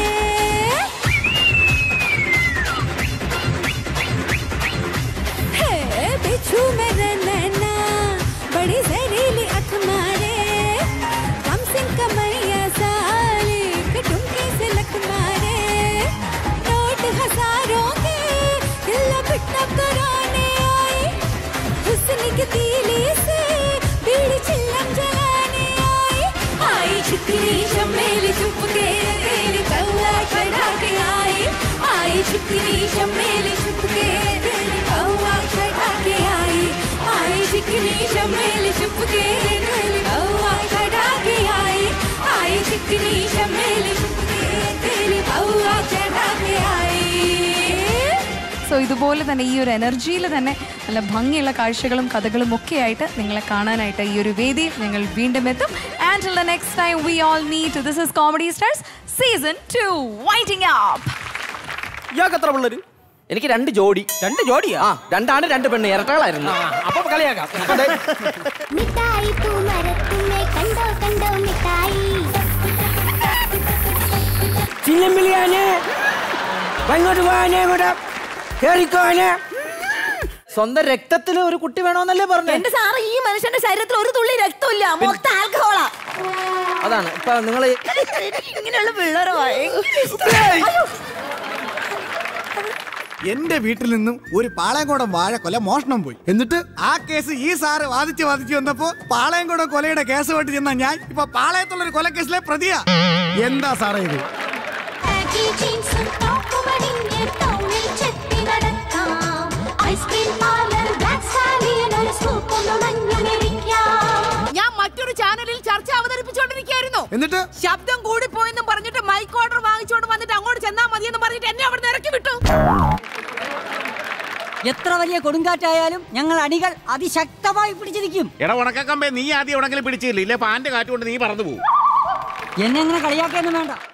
हे बिच्छू मेरे नैना बड़ी जहरीली अख मारे हम सिंह कमरिया साली के डुमके से लख मारे नोट हजारों के दिल पिट्टा कराने आई हुस्न की तीली से बीड़ी चिल्लम जलाने आई आई छिकनी चमेली चुप के तेरी कौआ चढ़ा के आई आई छिकनी चमेली चुप के तेरी कौआ चढ़ा के आई आई छिकनी चमेली चुप के तेरी कौआ चढ़ा के आई आई छिकनी चमेली चुप के तेरी कौआ चढ़ा के आई സോ ഇതുപോലെ തന്നെ ഈ ഒരു എനർജിയിൽ തന്നെ നല്ല ഭംഗിയുള്ള കാഴ്ചകളും കഥകളും ഒക്കെ ആയിട്ട് നിങ്ങളെ കാണാനായിട്ട് ഈ ഒരു വേദി ഞങ്ങൾ വീണ്ടും എത്തും and the next time we all meet this is comedy stars season two waiting up ഇയാൾക്ക് എത്ര പിള്ളേര് എനിക്ക് രണ്ട് ജോഡി രണ്ട് ജോഡിയാ ആ രണ്ടാണ് രണ്ട് പെണ്ണ് ഇരട്ടകളായിരുന്നു അപ്പൊ കളിയാക്കാം അതെ. മിഠായി പൂമരത്തുമ്മേ കണ്ടോ കണ്ടോ മിഠായി ചിന്നമ്പിളിയാനെ ഇങ്ങോട്ട് പോകാനെ ഇവിടെ കേറിക്കോനെ സ്വന്തം രക്തത്തിൽ ഒരു കുട്ടി വേണമെന്നല്ലേ പറഞ്ഞു എന്റെ സാറ് ഈ മനുഷ്യന്റെ ശരീരത്തിൽ ഒരു തുള്ളി രക്തമില്ല മൊത്തം ആൽക്കഹോളാ അതാണ് ഇപ്പൊ നിങ്ങൾ ഇങ്ങനെയുള്ള പിള്ളേരോ എന്റെ വീട്ടിൽ നിന്നും ഒരു പാളയംകോടം വാഴക്കൊല മോഷണം പോയി എന്നിട്ട് ആ കേസ് ഈ സാറ് വാദിച്ച് വാദിച്ച് വന്നപ്പോ പാളയംകോടം കൊലയുടെ കേസുമായിട്ട് ചെന്ന ഞാൻ ഇപ്പൊ പാളയത്തുള്ള ഒരു കൊലക്കേസിലെ പ്രതിയാ എന്താ സാറേ ഇത് പാക്കി ജീൻസും ടോപ്പും അണിഞ്ഞ് ടൗണിൽ ചെത്തി നടക്കാം ഐസ്ക്രീം പാർലർ ബ്ലാക്ക് സ്റ്റാലിയൻ ഒരു സ്കൂപ്പ് ഒന്ന് മഞ്ഞു മേടിക്കാം ഞാൻ മറ്റൊരു ചാനലിൽ ചർച്ച അവതരിപ്പിച്ചോണ്ട് കേട്ടോണ്ടിരിക്കായിരുന്നു എന്നിട്ട് ശബ്ദം കൂടി പോയെന്നും പറഞ്ഞിട്ട് മൈക്ക് ഓർഡർ വാങ്ങിച്ചോണ്ട് വന്നിട്ട് അങ്ങോട്ട് ചെന്നാ മതിയെന്ന് പറഞ്ഞിട്ട് എന്നെ അവിടെ ഇറക്കി വിട്ടു എത്ര വലിയ കൊടുങ്കാറ്റായാലും ഞങ്ങൾ അണികൾ അതിശക്തമായി പിടിച്ചു നിൽക്കും എടാ ഉണക്കക്കമ്പേ നീ ആദ്യം എവിടെങ്കിലും പിടിച്ചില്ല ഇല്ലേ പാന്റെ കാറ്റ് കൊണ്ട് നീ പറന്നു പോകും എന്നെ അങ്ങനെ കളിയാക്കിയൊന്നും വേണ്ട